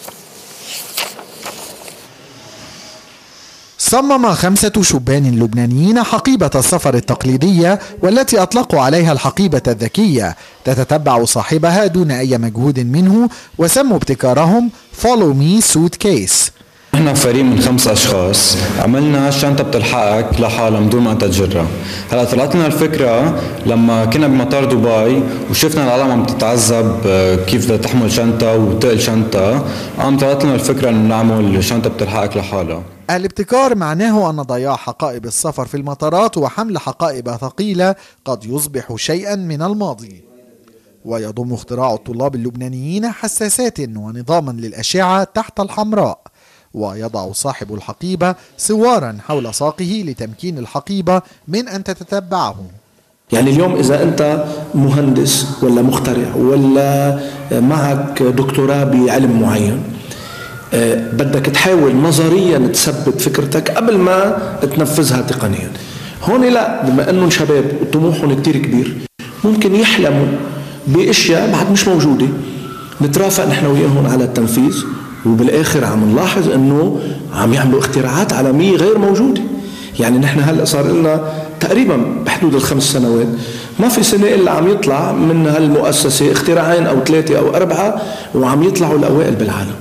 صمم خمسة شبان لبنانيين حقيبة السفر التقليدية والتي أطلقوا عليها الحقيبة الذكية تتتبع صاحبها دون أي مجهود منه وسموا ابتكارهم Follow Me Suitcase احنا فريق من خمس اشخاص عملنا شنطه بتلحقك لحالها من دون ما انت تجرها هلا طلعت لنا الفكره لما كنا بمطار دبي وشفنا العالم عم تتعذب آه، كيف بدها تحمل شنطه وتقل شنطه قام طلعت لنا الفكره انه نعمل شنطه بتلحقك لحالها الابتكار معناه أن ضياع حقائب السفر في المطارات وحمل حقائب ثقيلة قد يصبح شيئا من الماضي ويضم اختراع الطلاب اللبنانيين حساسات ونظاما للأشعة تحت الحمراء ويضع صاحب الحقيبة سوارا حول ساقه لتمكين الحقيبة من أن تتتبعه يعني اليوم إذا أنت مهندس ولا مخترع ولا معك دكتوراه بعلم معين آه، بدك تحاول نظريا تثبت فكرتك قبل ما تنفذها تقنيا هون لا بما انهم شباب وطموحهم كتير كبير ممكن يحلموا باشياء بعد مش موجوده نترافق نحن وياهم على التنفيذ وبالاخر عم نلاحظ انه عم يعملوا اختراعات عالميه غير موجوده يعني نحن هلا صار لنا تقريبا بحدود الخمس سنوات ما في سنه الا عم يطلع من هالمؤسسه اختراعين او ثلاثه او اربعه وعم يطلعوا الاوائل بالعالم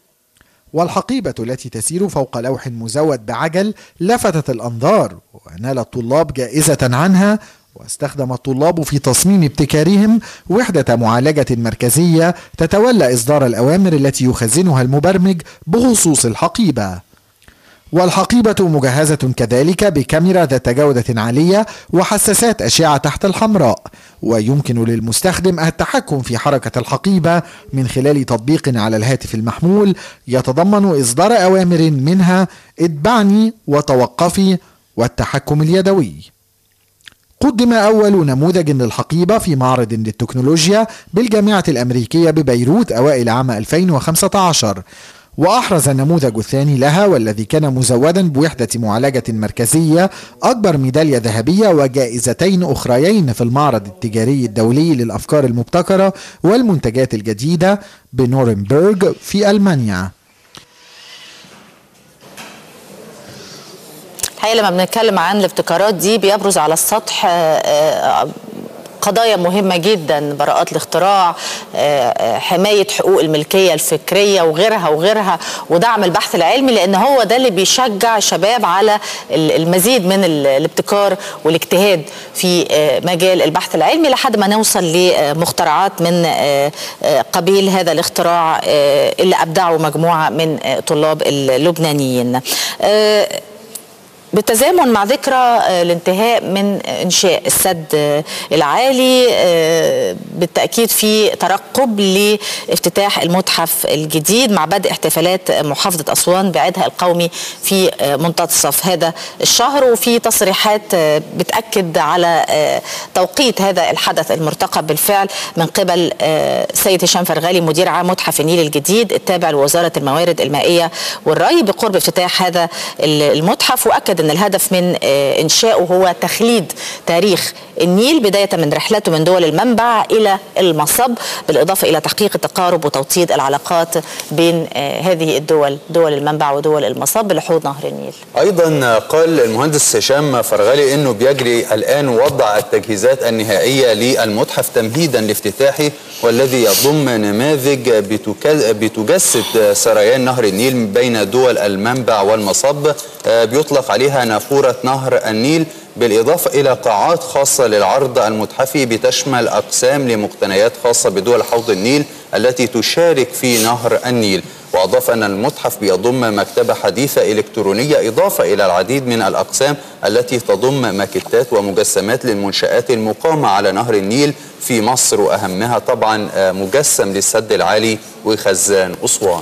والحقيبة التي تسير فوق لوح مزود بعجل لفتت الأنظار ونال الطلاب جائزة عنها واستخدم الطلاب في تصميم ابتكارهم وحدة معالجة مركزية تتولى إصدار الأوامر التي يخزنها المبرمج بخصوص الحقيبة والحقيبة مجهزة كذلك بكاميرا ذات جودة عالية وحساسات أشعة تحت الحمراء ويمكن للمستخدم التحكم في حركة الحقيبة من خلال تطبيق على الهاتف المحمول يتضمن إصدار أوامر منها اتبعني وتوقفي والتحكم اليدوي قدم أول نموذج للحقيبة في معرض للتكنولوجيا بالجامعة الأمريكية ببيروت أوائل عام 2015 وأحرز النموذج الثاني لها والذي كان مزودا بوحدة معالجة مركزية أكبر ميدالية ذهبية وجائزتين أخريين في المعرض التجاري الدولي للأفكار المبتكرة والمنتجات الجديدة بنورنبرغ في ألمانيا الحقيقه لما بنتكلم عن الابتكارات دي بيبرز على السطح آه، آه، قضايا مهمة جدا براءات الاختراع آه، آه، حماية حقوق الملكية الفكرية وغيرها وغيرها ودعم البحث العلمي لأن هو ده اللي بيشجع الشباب على ال- المزيد من ال- الابتكار والاجتهاد في آه، مجال البحث العلمي لحد ما نوصل لمخترعات من آه، آه، قبيل هذا الاختراع آه، اللي أبدعه مجموعة من آه، طلاب اللبنانيين آه، بالتزامن مع ذكرى آه، الانتهاء من انشاء السد آه، العالي آه، بالتاكيد في ترقب لافتتاح المتحف الجديد مع بدء احتفالات محافظه اسوان بعيدها القومي في آه، منتصف هذا الشهر وفي تصريحات آه، بتاكد على آه، توقيت هذا الحدث المرتقب بالفعل من قبل آه، سيد هشام فرغالي مدير عام متحف النيل الجديد التابع لوزاره الموارد المائيه والري بقرب افتتاح هذا المتحف واكد واعتقد ان الهدف من آه، انشائه هو تخليد تاريخ النيل بدايه من رحلته من دول المنبع الى المصب بالاضافه الى تحقيق التقارب وتوطيد العلاقات بين آه، هذه الدول دول المنبع ودول المصب لحوض نهر النيل ايضا قال المهندس هشام فرغلي انه بيجري الان وضع التجهيزات النهائيه للمتحف تمهيدا لافتتاحه والذي يضم نماذج بتك- بتجسد سريان نهر النيل بين دول المنبع والمصب آه، بيطلق عليها نافوره نهر النيل بالإضافة إلى قاعات خاصة للعرض المتحفي بتشمل أقسام لمقتنيات خاصة بدول حوض النيل التي تشارك في نهر النيل وأضاف أن المتحف بيضم مكتبة حديثة إلكترونية إضافة إلى العديد من الأقسام التي تضم ماكيتات ومجسمات للمنشآت المقامة على نهر النيل في مصر وأهمها طبعا آه، مجسم للسد العالي وخزان أسوان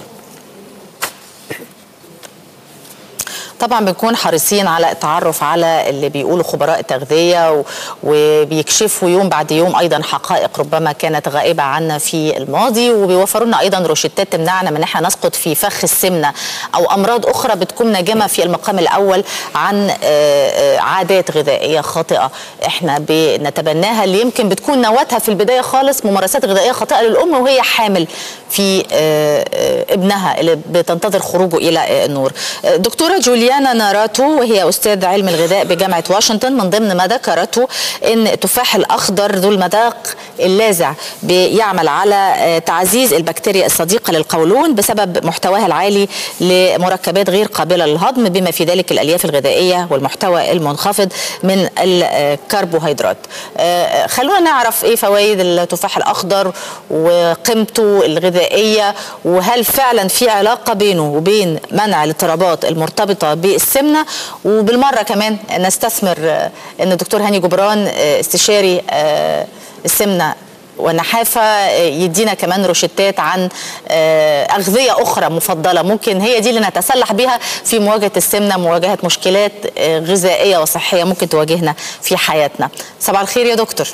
طبعا بنكون حريصين على التعرف على اللي بيقولوا خبراء التغذيه و- وبيكشفوا يوم بعد يوم ايضا حقائق ربما كانت غائبه عنا في الماضي وبيوفروا لنا ايضا روشتات تمنعنا من ان احنا نسقط في فخ السمنه او امراض اخرى بتكون ناجمه في المقام الاول عن آه، آه، عادات غذائيه خاطئه احنا بنتبناها اللي يمكن بتكون نواتها في البدايه خالص ممارسات غذائيه خاطئه للام وهي حامل في آه، آه، ابنها اللي بتنتظر خروجه الى آه، النور آه، دكتوره جوليانا ناراتو وهي استاذ علم الغذاء بجامعه واشنطن من ضمن ما ذكرته ان التفاح الاخضر ذو المذاق اللاذع بيعمل على آه، تعزيز البكتيريا الصديقه للقولون بسبب محتواها العالي لمركبات غير قابله للهضم بما في ذلك الالياف الغذائيه والمحتوى المنخفض من الكربوهيدرات آه، خلونا نعرف ايه فوائد التفاح الاخضر وقيمته الغذائيه وهل فعلا في علاقه بينه وبين منع الاضطرابات المرتبطه بالسمنه وبالمره كمان نستثمر آه، ان الدكتور هاني جبران آه، استشاري آه، السمنه والنحافه آه، يدينا كمان روشتات عن آه، اغذيه اخرى مفضله ممكن هي دي اللي نتسلح بيها في مواجهه السمنه مواجهه مشكلات آه، غذائيه وصحيه ممكن تواجهنا في حياتنا صباح الخير يا دكتور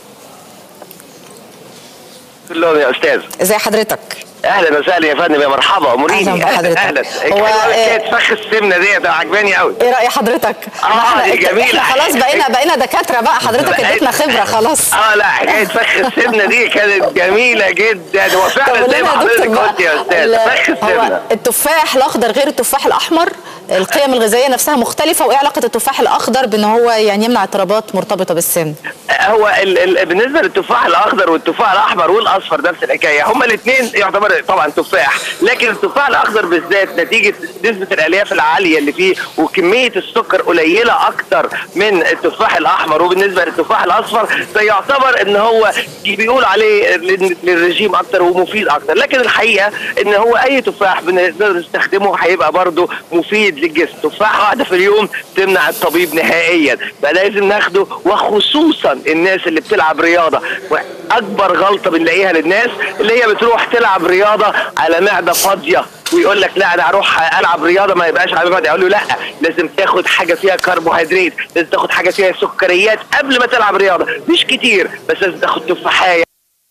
كلهم يا استاذ ازي حضرتك اهلا وسهلا يا فندم يا مرحبا اموريني أهلاً بحضرتك. اهلا هو، كانت فخ السمنه ديت عجباني قوي ايه راي حضرتك اه دي جميله احنا خلاص بقينا بقينا دكاتره بقى حضرتك اديتنا خبره خلاص اه لا حكايه فخ السمنه دي كانت جميله جدا هو فعلا طب زي ما قول لنا يا دكتور حضرتك بقى، قلت يا استاذ ال- فخ هو السمنه التفاح الاخضر غير التفاح الاحمر القيم الغذائيه نفسها مختلفه وايه علاقه التفاح الاخضر بان هو يعني يمنع اضطرابات مرتبطه بالسن هو ال ال بالنسبه للتفاح الاخضر والتفاح الاحمر والاصفر نفس الحكايه هما الاثنين يعتبر طبعا تفاح لكن التفاح الاخضر بالذات نتيجه نسبه الالياف العاليه اللي فيه وكميه السكر قليله اكتر من التفاح الاحمر وبالنسبه للتفاح الاصفر فيعتبر ان هو بيقول عليه لل- للرجيم اكتر ومفيد اكتر لكن الحقيقه ان هو اي تفاح بنقدر نستخدمه هيبقى برضه مفيد للجسم تفاحه واحده في اليوم تمنع الطبيب نهائيا فلازم ناخده وخصوصا الناس اللي بتلعب رياضه واكبر غلطه بنلاقيها للناس اللي هي بتروح تلعب رياضه على معده فاضيه ويقول لك لا انا هروح العب رياضه ما يبقاش على معده اقول له لا لازم تاخد حاجه فيها كربوهيدرات لازم تاخد حاجه فيها سكريات قبل ما تلعب رياضه مش كتير بس لازم تاخد تفاحيه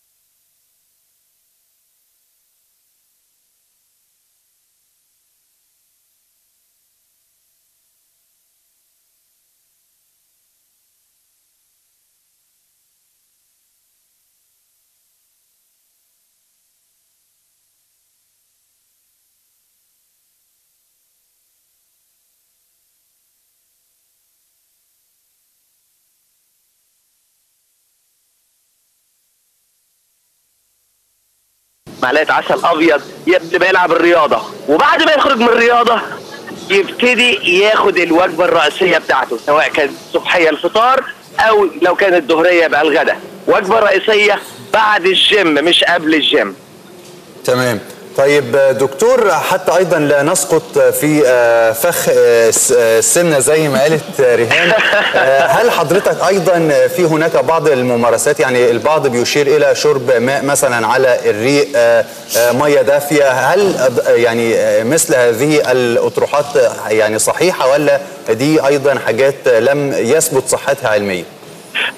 معلقه عسل ابيض قبل ما يلعب الرياضه وبعد ما يخرج من الرياضه يبتدي ياخد الوجبه الرئيسيه بتاعته سواء كانت صبحيه الفطار او لو كانت ظهريه يبقى الغداء وجبه رئيسيه بعد الجيم مش قبل الجيم تمام طيب آه، دكتور حتى ايضا لا نسقط في آه، فخ آه، الس- آه، السمنه زي ما قالت آه، ريهان آه، هل حضرتك ايضا في هناك بعض الممارسات يعني البعض بيشير الى شرب ماء مثلا على الريق آه، آه، ميه دافيه هل آه، يعني آه، مثل هذه الاطروحات آه، يعني صحيحه ولا دي ايضا حاجات لم يثبت صحتها علميا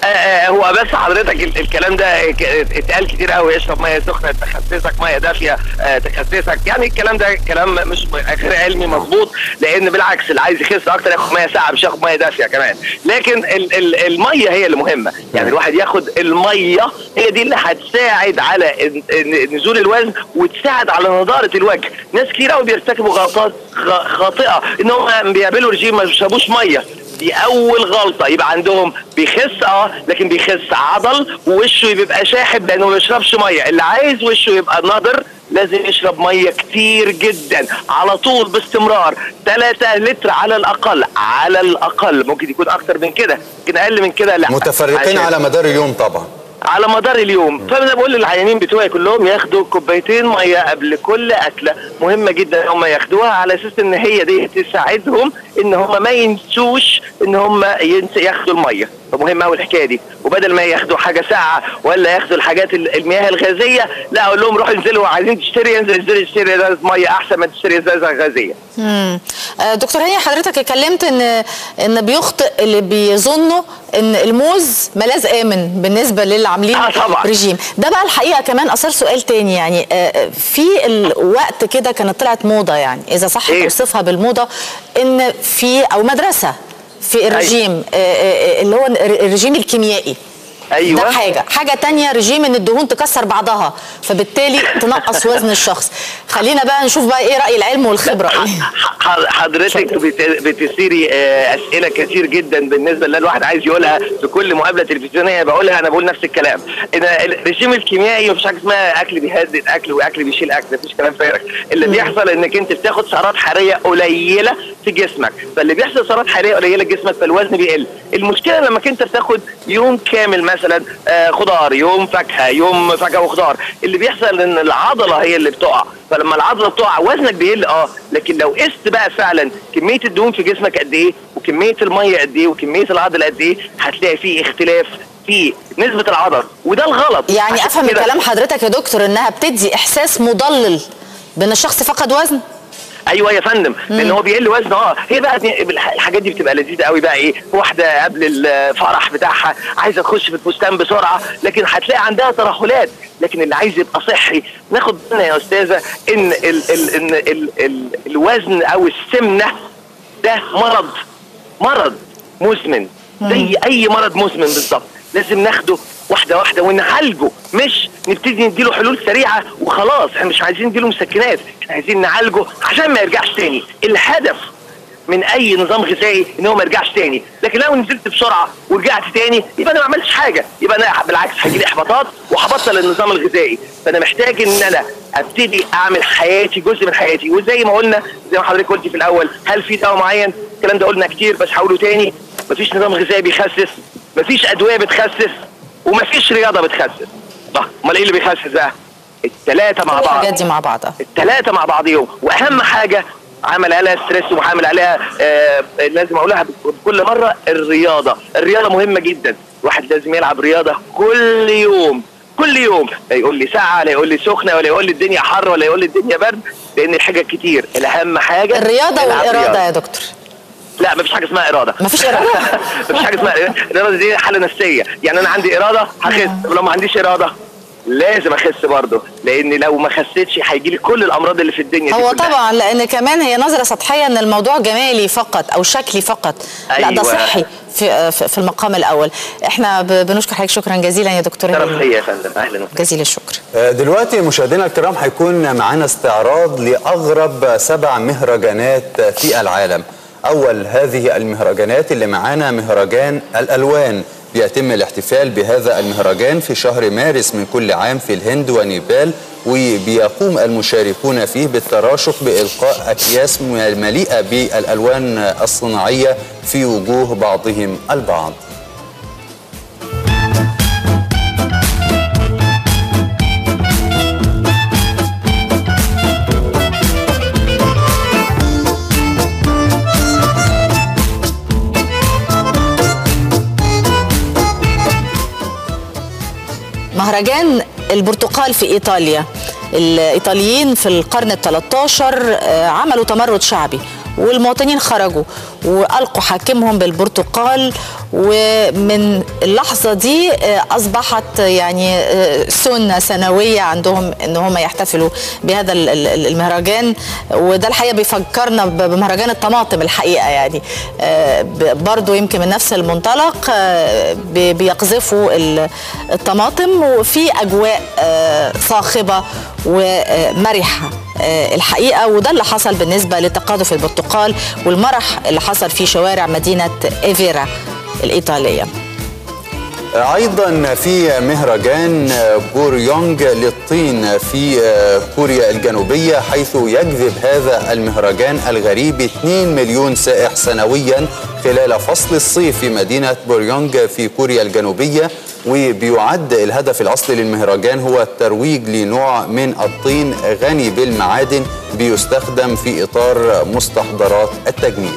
آه، آه، هو بس حضرتك ال- الكلام ده ك- اتقال كتير قوي اشرب ميه سخنه تخسسك ميه دافيه آه، تخسسك يعني الكلام ده كلام مش م- غير علمي مظبوط لان بالعكس اللي عايز يخس اكتر ياخد ميه ساقعه مش ياخد ميه دافيه كمان لكن ال ال الميه هي اللي مهمه يعني الواحد ياخد الميه هي دي اللي هتساعد على إن- إن- نزول الوزن وتساعد على نضاره الوجه ناس كتير قوي بيرتكبوا غلطات خ- خاطئه ان هم بيعملوا رجيم ما بيشربوش ميه دي اول غلطه يبقى عندهم بيخس اه لكن بيخس عضل ووشه بيبقى شاحب لانه ما بيشربش ميه اللي عايز وشه يبقى نضر لازم يشرب ميه كتير جدا على طول باستمرار 3 لتر على الاقل على الاقل ممكن يكون اكتر من كده ممكن اقل من كده لا متفرقين عشان- على مدار اليوم طبعا على مدار اليوم فانا بقول للعيانين بتوعي كلهم ياخدوا كوبايتين ميه قبل كل اكله مهمه جدا هم ياخدوها على اساس ان هي دي تساعدهم ان هم ما ينسوش ان هم ينس- ياخدوا الميه فمهم قوي الحكايه دي وبدل ما ياخدوا حاجه ساقعه ولا ياخدوا الحاجات ال- المياه الغازيه لا اقول لهم روحوا انزلوا عايزين تشتري انزل اشتري اشتري ازازه ميه احسن ما تشتري ازازه غازيه مم. آه، دكتور هاني حضرتك اتكلمت ان ان بيخطئ اللي بيظنوا ان الموز ملاذ امن بالنسبه للي عاملين آه طبعا. رجيم ده بقى الحقيقه كمان اثار سؤال تاني يعني آه، في الوقت كده كانت طلعت موضه يعني اذا صح إيه؟ توصفها بالموضه ان في او مدرسه في الرجيم آه، آه، اللي هو الرجيم الكيميائي ايوه ده حاجه حاجه تانية رجيم ان الدهون تكسر بعضها فبالتالي تنقص وزن الشخص خلينا بقى نشوف بقى ايه راي العلم والخبره ايه ح- حضرتك بت- بتثيري آه، اسئله كتير جدا بالنسبه اللي الواحد عايز يقولها في كل مقابله تلفزيونيه بقولها انا بقول نفس الكلام ان الرجيم الكيميائي مفيش حاجه اسمها اكل بيهدد اكل واكل بيشيل اكل مفيش كلام فارغ اللي بيحصل انك انت بتاخد سعرات حراريه قليله في جسمك فاللي بيحصل سعرات حراريه قليله في جسمك فالوزن بيقل المشكله لما انت بتاخد يوم كامل مثلا آه، خضار يوم فاكهه يوم فاكهه وخضار اللي بيحصل ان العضله هي اللي بتقع فلما العضله بتقع وزنك بيقل اه لكن لو قست بقى فعلا كميه الدهون في جسمك قد ايه وكميه الميه قد ايه وكميه العضل قد ايه هتلاقي فيه اختلاف في نسبه العضل وده الغلط يعني عشان افهم من كده- كلام حضرتك يا دكتور انها بتدي احساس مضلل بان الشخص فقد وزن ايوه يا فندم لان هو بيقل وزن اه هي بقى دي- الح- الحاجات دي بتبقى لذيذه قوي بقى ايه واحده قبل الفرح بتاعها عايزه تخش في الفستان بسرعه لكن هتلاقي عندها ترهلات لكن اللي عايز يبقى صحي ناخد بالنا يا استاذه ان ال ال ان ال ال الوزن او السمنه ده مرض مرض مزمن زي اي مرض مزمن بالظبط لازم ناخده واحده واحده ونعالجه مش نبتدي نديله حلول سريعه وخلاص احنا مش عايزين نديله مسكنات احنا عايزين نعالجه عشان ما يرجعش تاني الهدف من اي نظام غذائي ان هو ما يرجعش تاني لكن لو نزلت بسرعه ورجعت تاني يبقى انا ما عملتش حاجه يبقى انا بالعكس هيجي لي احباطات وهبطل النظام الغذائي فانا محتاج ان انا ابتدي اعمل حياتي جزء من حياتي وزي ما قلنا زي ما حضرتك قلتي في الاول هل في دواء معين الكلام ده قلنا كتير بس هقوله تاني مفيش نظام غذائي بيخسس مفيش ادويه بتخسس ومفيش رياضه بتخسس طب امال ايه اللي بيخسس بقى الثلاثه مع كل بعض الحاجات دي مع بعضها الثلاثه مع بعضيهم واهم حاجه عمل عليها ستريس وعامل عليها آه لازم اقولها بكل مره الرياضه الرياضه مهمه جدا الواحد لازم يلعب رياضه كل يوم كل يوم لا يقول لي ساعه لا يقول لي سخنه ولا يقول لي الدنيا حر ولا يقول لي الدنيا برد لان الحاجه كتير الاهم حاجه الرياضه نلعب والاراده رياضة. يا دكتور لا مفيش حاجه اسمها اراده مفيش اراده مفيش حاجه اسمها الاراده دي حاله نفسيه يعني انا عندي اراده هخس ولو ما عنديش اراده لازم اخس برضه لان لو ما خسيتش هيجي لي كل الامراض اللي في الدنيا دي هو كلها. طبعا لان كمان هي نظره سطحيه ان الموضوع جمالي فقط او شكلي فقط لا ده أيوة. صحي في في في المقام الاول احنا ب- بنشكر حضرتك شكرا جزيلا يا دكتور شرف هاني. ليا يا فندم اهلا وسهلا جزيل الشكر آه، دلوقتي مشاهدينا الكرام هيكون معانا استعراض لأغرب سبع مهرجانات في العالم أول هذه المهرجانات اللي معانا مهرجان الألوان بيتم الاحتفال بهذا المهرجان في شهر مارس من كل عام في الهند ونيبال وبيقوم المشاركون فيه بالتراشق بإلقاء أكياس مليئة بالألوان الصناعية في وجوه بعضهم البعض مهرجان البرتقال في ايطاليا الايطاليين في القرن ال 13 آه، عملوا تمرد شعبي والمواطنين خرجوا والقوا حاكمهم بالبرتقال ومن اللحظه دي آه، اصبحت يعني آه، سنه سنويه عندهم ان هم يحتفلوا بهذا ال- ال- المهرجان وده الحقيقه بيفكرنا ب- بمهرجان الطماطم الحقيقه يعني آه، ب- برضو يمكن من نفس المنطلق آه، بي- بيقذفوا ال- الطماطم وفي اجواء آه، صاخبه ومرحه آه، الحقيقه وده اللي حصل بالنسبه لتقاذف البرتقال والمرح اللي حصل في شوارع مدينه ايفيرا الايطاليه ايضا في مهرجان بوريونج للطين في كوريا الجنوبيه حيث يجذب هذا المهرجان الغريب 2 مليون سائح سنويا خلال فصل الصيف في مدينه بوريونج في كوريا الجنوبيه وبيعد الهدف الاصلي للمهرجان هو الترويج لنوع من الطين غني بالمعادن بيستخدم في اطار مستحضرات التجميل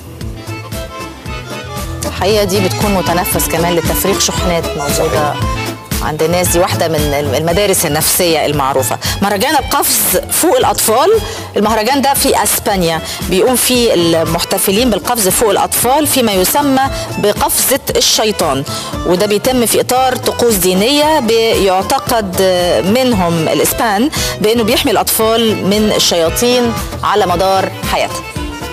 الحقيقه دي بتكون متنفس كمان لتفريغ شحنات موجوده عند الناس دي واحده من المدارس النفسيه المعروفه مهرجان القفز فوق الاطفال المهرجان ده في اسبانيا بيقوم فيه المحتفلين بالقفز فوق الاطفال فيما يسمى بقفزه الشيطان وده بيتم في اطار طقوس دينيه بيعتقد منهم الاسبان بانه بيحمي الاطفال من الشياطين على مدار حياتهم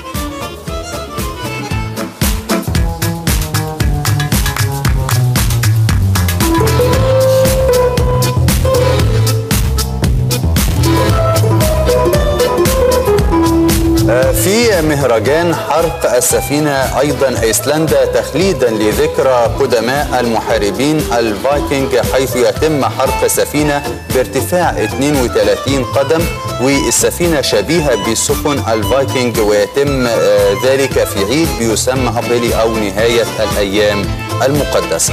في مهرجان حرق السفينة أيضا أيسلندا تخليدا لذكرى قدماء المحاربين الفايكنج حيث يتم حرق سفينة بارتفاع 32 قدم والسفينة شبيهة بسفن الفايكنج ويتم آه، ذلك في عيد بيسمى أبريلي أو نهاية الأيام المقدسة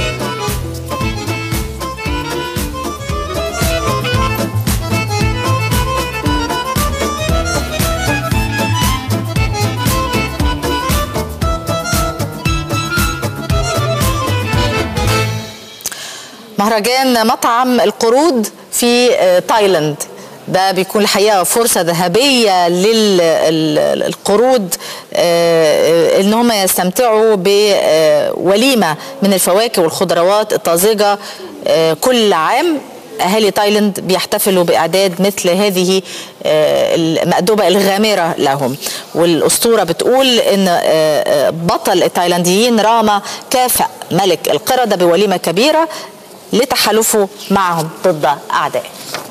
مهرجان مطعم القرود في آه، تايلاند ده بيكون الحقيقه فرصه ذهبيه للقرود ان هم يستمتعوا بوليمه من الفواكه والخضروات الطازجه آه، كل عام اهالي تايلاند بيحتفلوا باعداد مثل هذه آه، المأدبه الغامره لهم والاسطوره بتقول ان آه، آه، بطل التايلانديين راما كافأ ملك القرده بوليمه كبيره لتحالفه معهم ضد اعدائه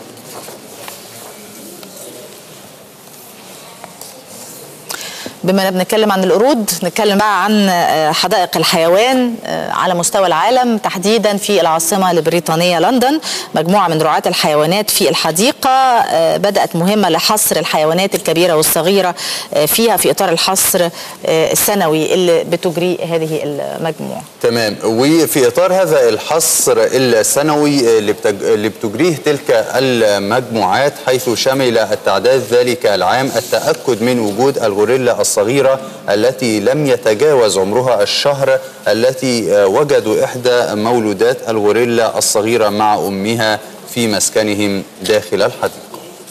بما اننا بنتكلم عن القرود نتكلم بقى عن آه، حدائق الحيوان آه، على مستوى العالم تحديدا في العاصمه البريطانيه لندن مجموعه من رعاة الحيوانات في الحديقه آه، بدات مهمه لحصر الحيوانات الكبيره والصغيره آه، فيها في اطار الحصر آه، السنوي اللي بتجريه هذه المجموعه تمام وفي اطار هذا الحصر السنوي اللي بتج... اللي بتجريه تلك المجموعات حيث شمل التعداد ذلك العام التاكد من وجود الغوريلا الصغيره التي لم يتجاوز عمرها الشهر التي آه، وجدوا احدى مولودات الغوريلا الصغيره مع امها في مسكنهم داخل الحديقه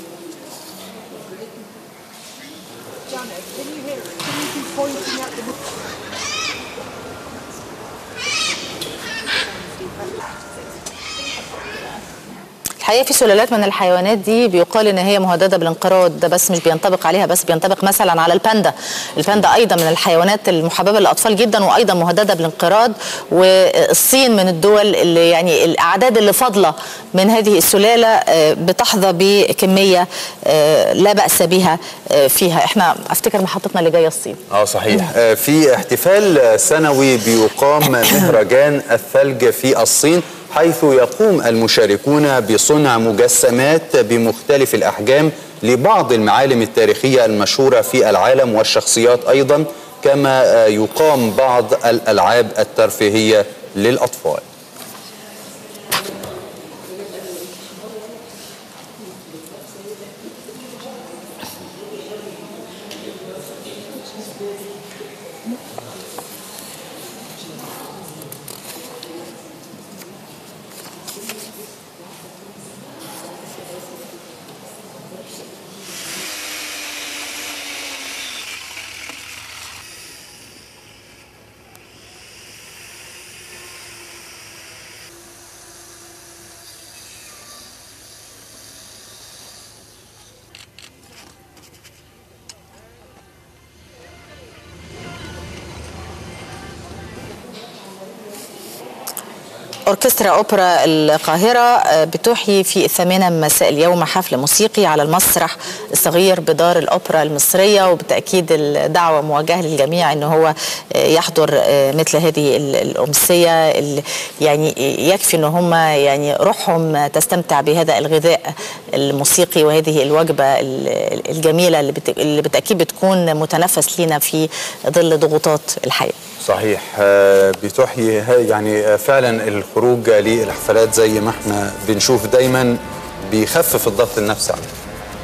الحقيقه في سلالات من الحيوانات دي بيقال ان هي مهدده بالانقراض ده بس مش بينطبق عليها بس بينطبق مثلا على الباندا الباندا ايضا من الحيوانات المحببه للاطفال جدا وايضا مهدده بالانقراض والصين من الدول اللي يعني الاعداد اللي فاضله من هذه السلاله آه، بتحظى بكميه آه، لا باس بها آه، فيها احنا افتكر محطتنا اللي جايه الصين اه صحيح آه، في احتفال سنوي بيقام مهرجان الثلج في الصين حيث يقوم المشاركون بصنع مجسمات بمختلف الأحجام لبعض المعالم التاريخية المشهورة في العالم والشخصيات أيضا كما آه، يقام بعض الألعاب الترفيهية للأطفال أوركسترا أوبرا القاهرة آه، بتحيي في الثامنة مساء اليوم حفل موسيقي على المسرح الصغير بدار الأوبرا المصرية وبالتأكيد الدعوة موجهة للجميع أنه هو آه، يحضر آه، مثل هذه ال- الأمسية ال- يعني يكفي أن هم يعني روحهم تستمتع بهذا الغذاء الموسيقي وهذه الوجبة ال- الجميلة اللي بت- اللي بالتأكيد بتكون متنفس لينا في ظل ضغوطات الحياة صحيح آه، بتحيي ها- يعني آه، فعلا الخروج للحفلات زي ما احنا بنشوف دايما بيخفف الضغط النفسي علينا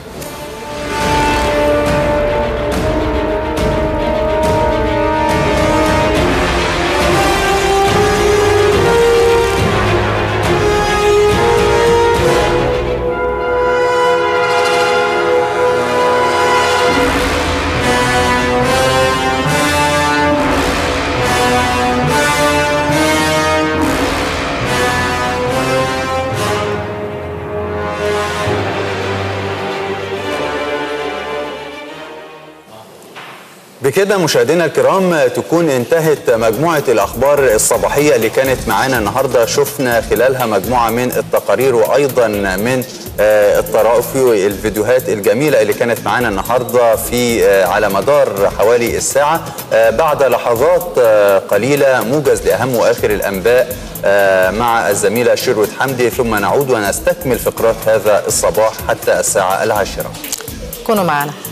بكده مشاهدينا الكرام تكون انتهت مجموعة الأخبار الصباحية اللي كانت معانا النهاردة شفنا خلالها مجموعة من التقارير وأيضا من آه، الطرائف والفيديوهات الجميلة اللي كانت معانا النهاردة في آه، على مدار حوالي الساعة آه، بعد لحظات آه، قليلة موجز لأهم وآخر الأنباء آه، مع الزميلة شروت حمدي ثم نعود ونستكمل فقرات هذا الصباح حتى الساعة العاشرة كونوا معنا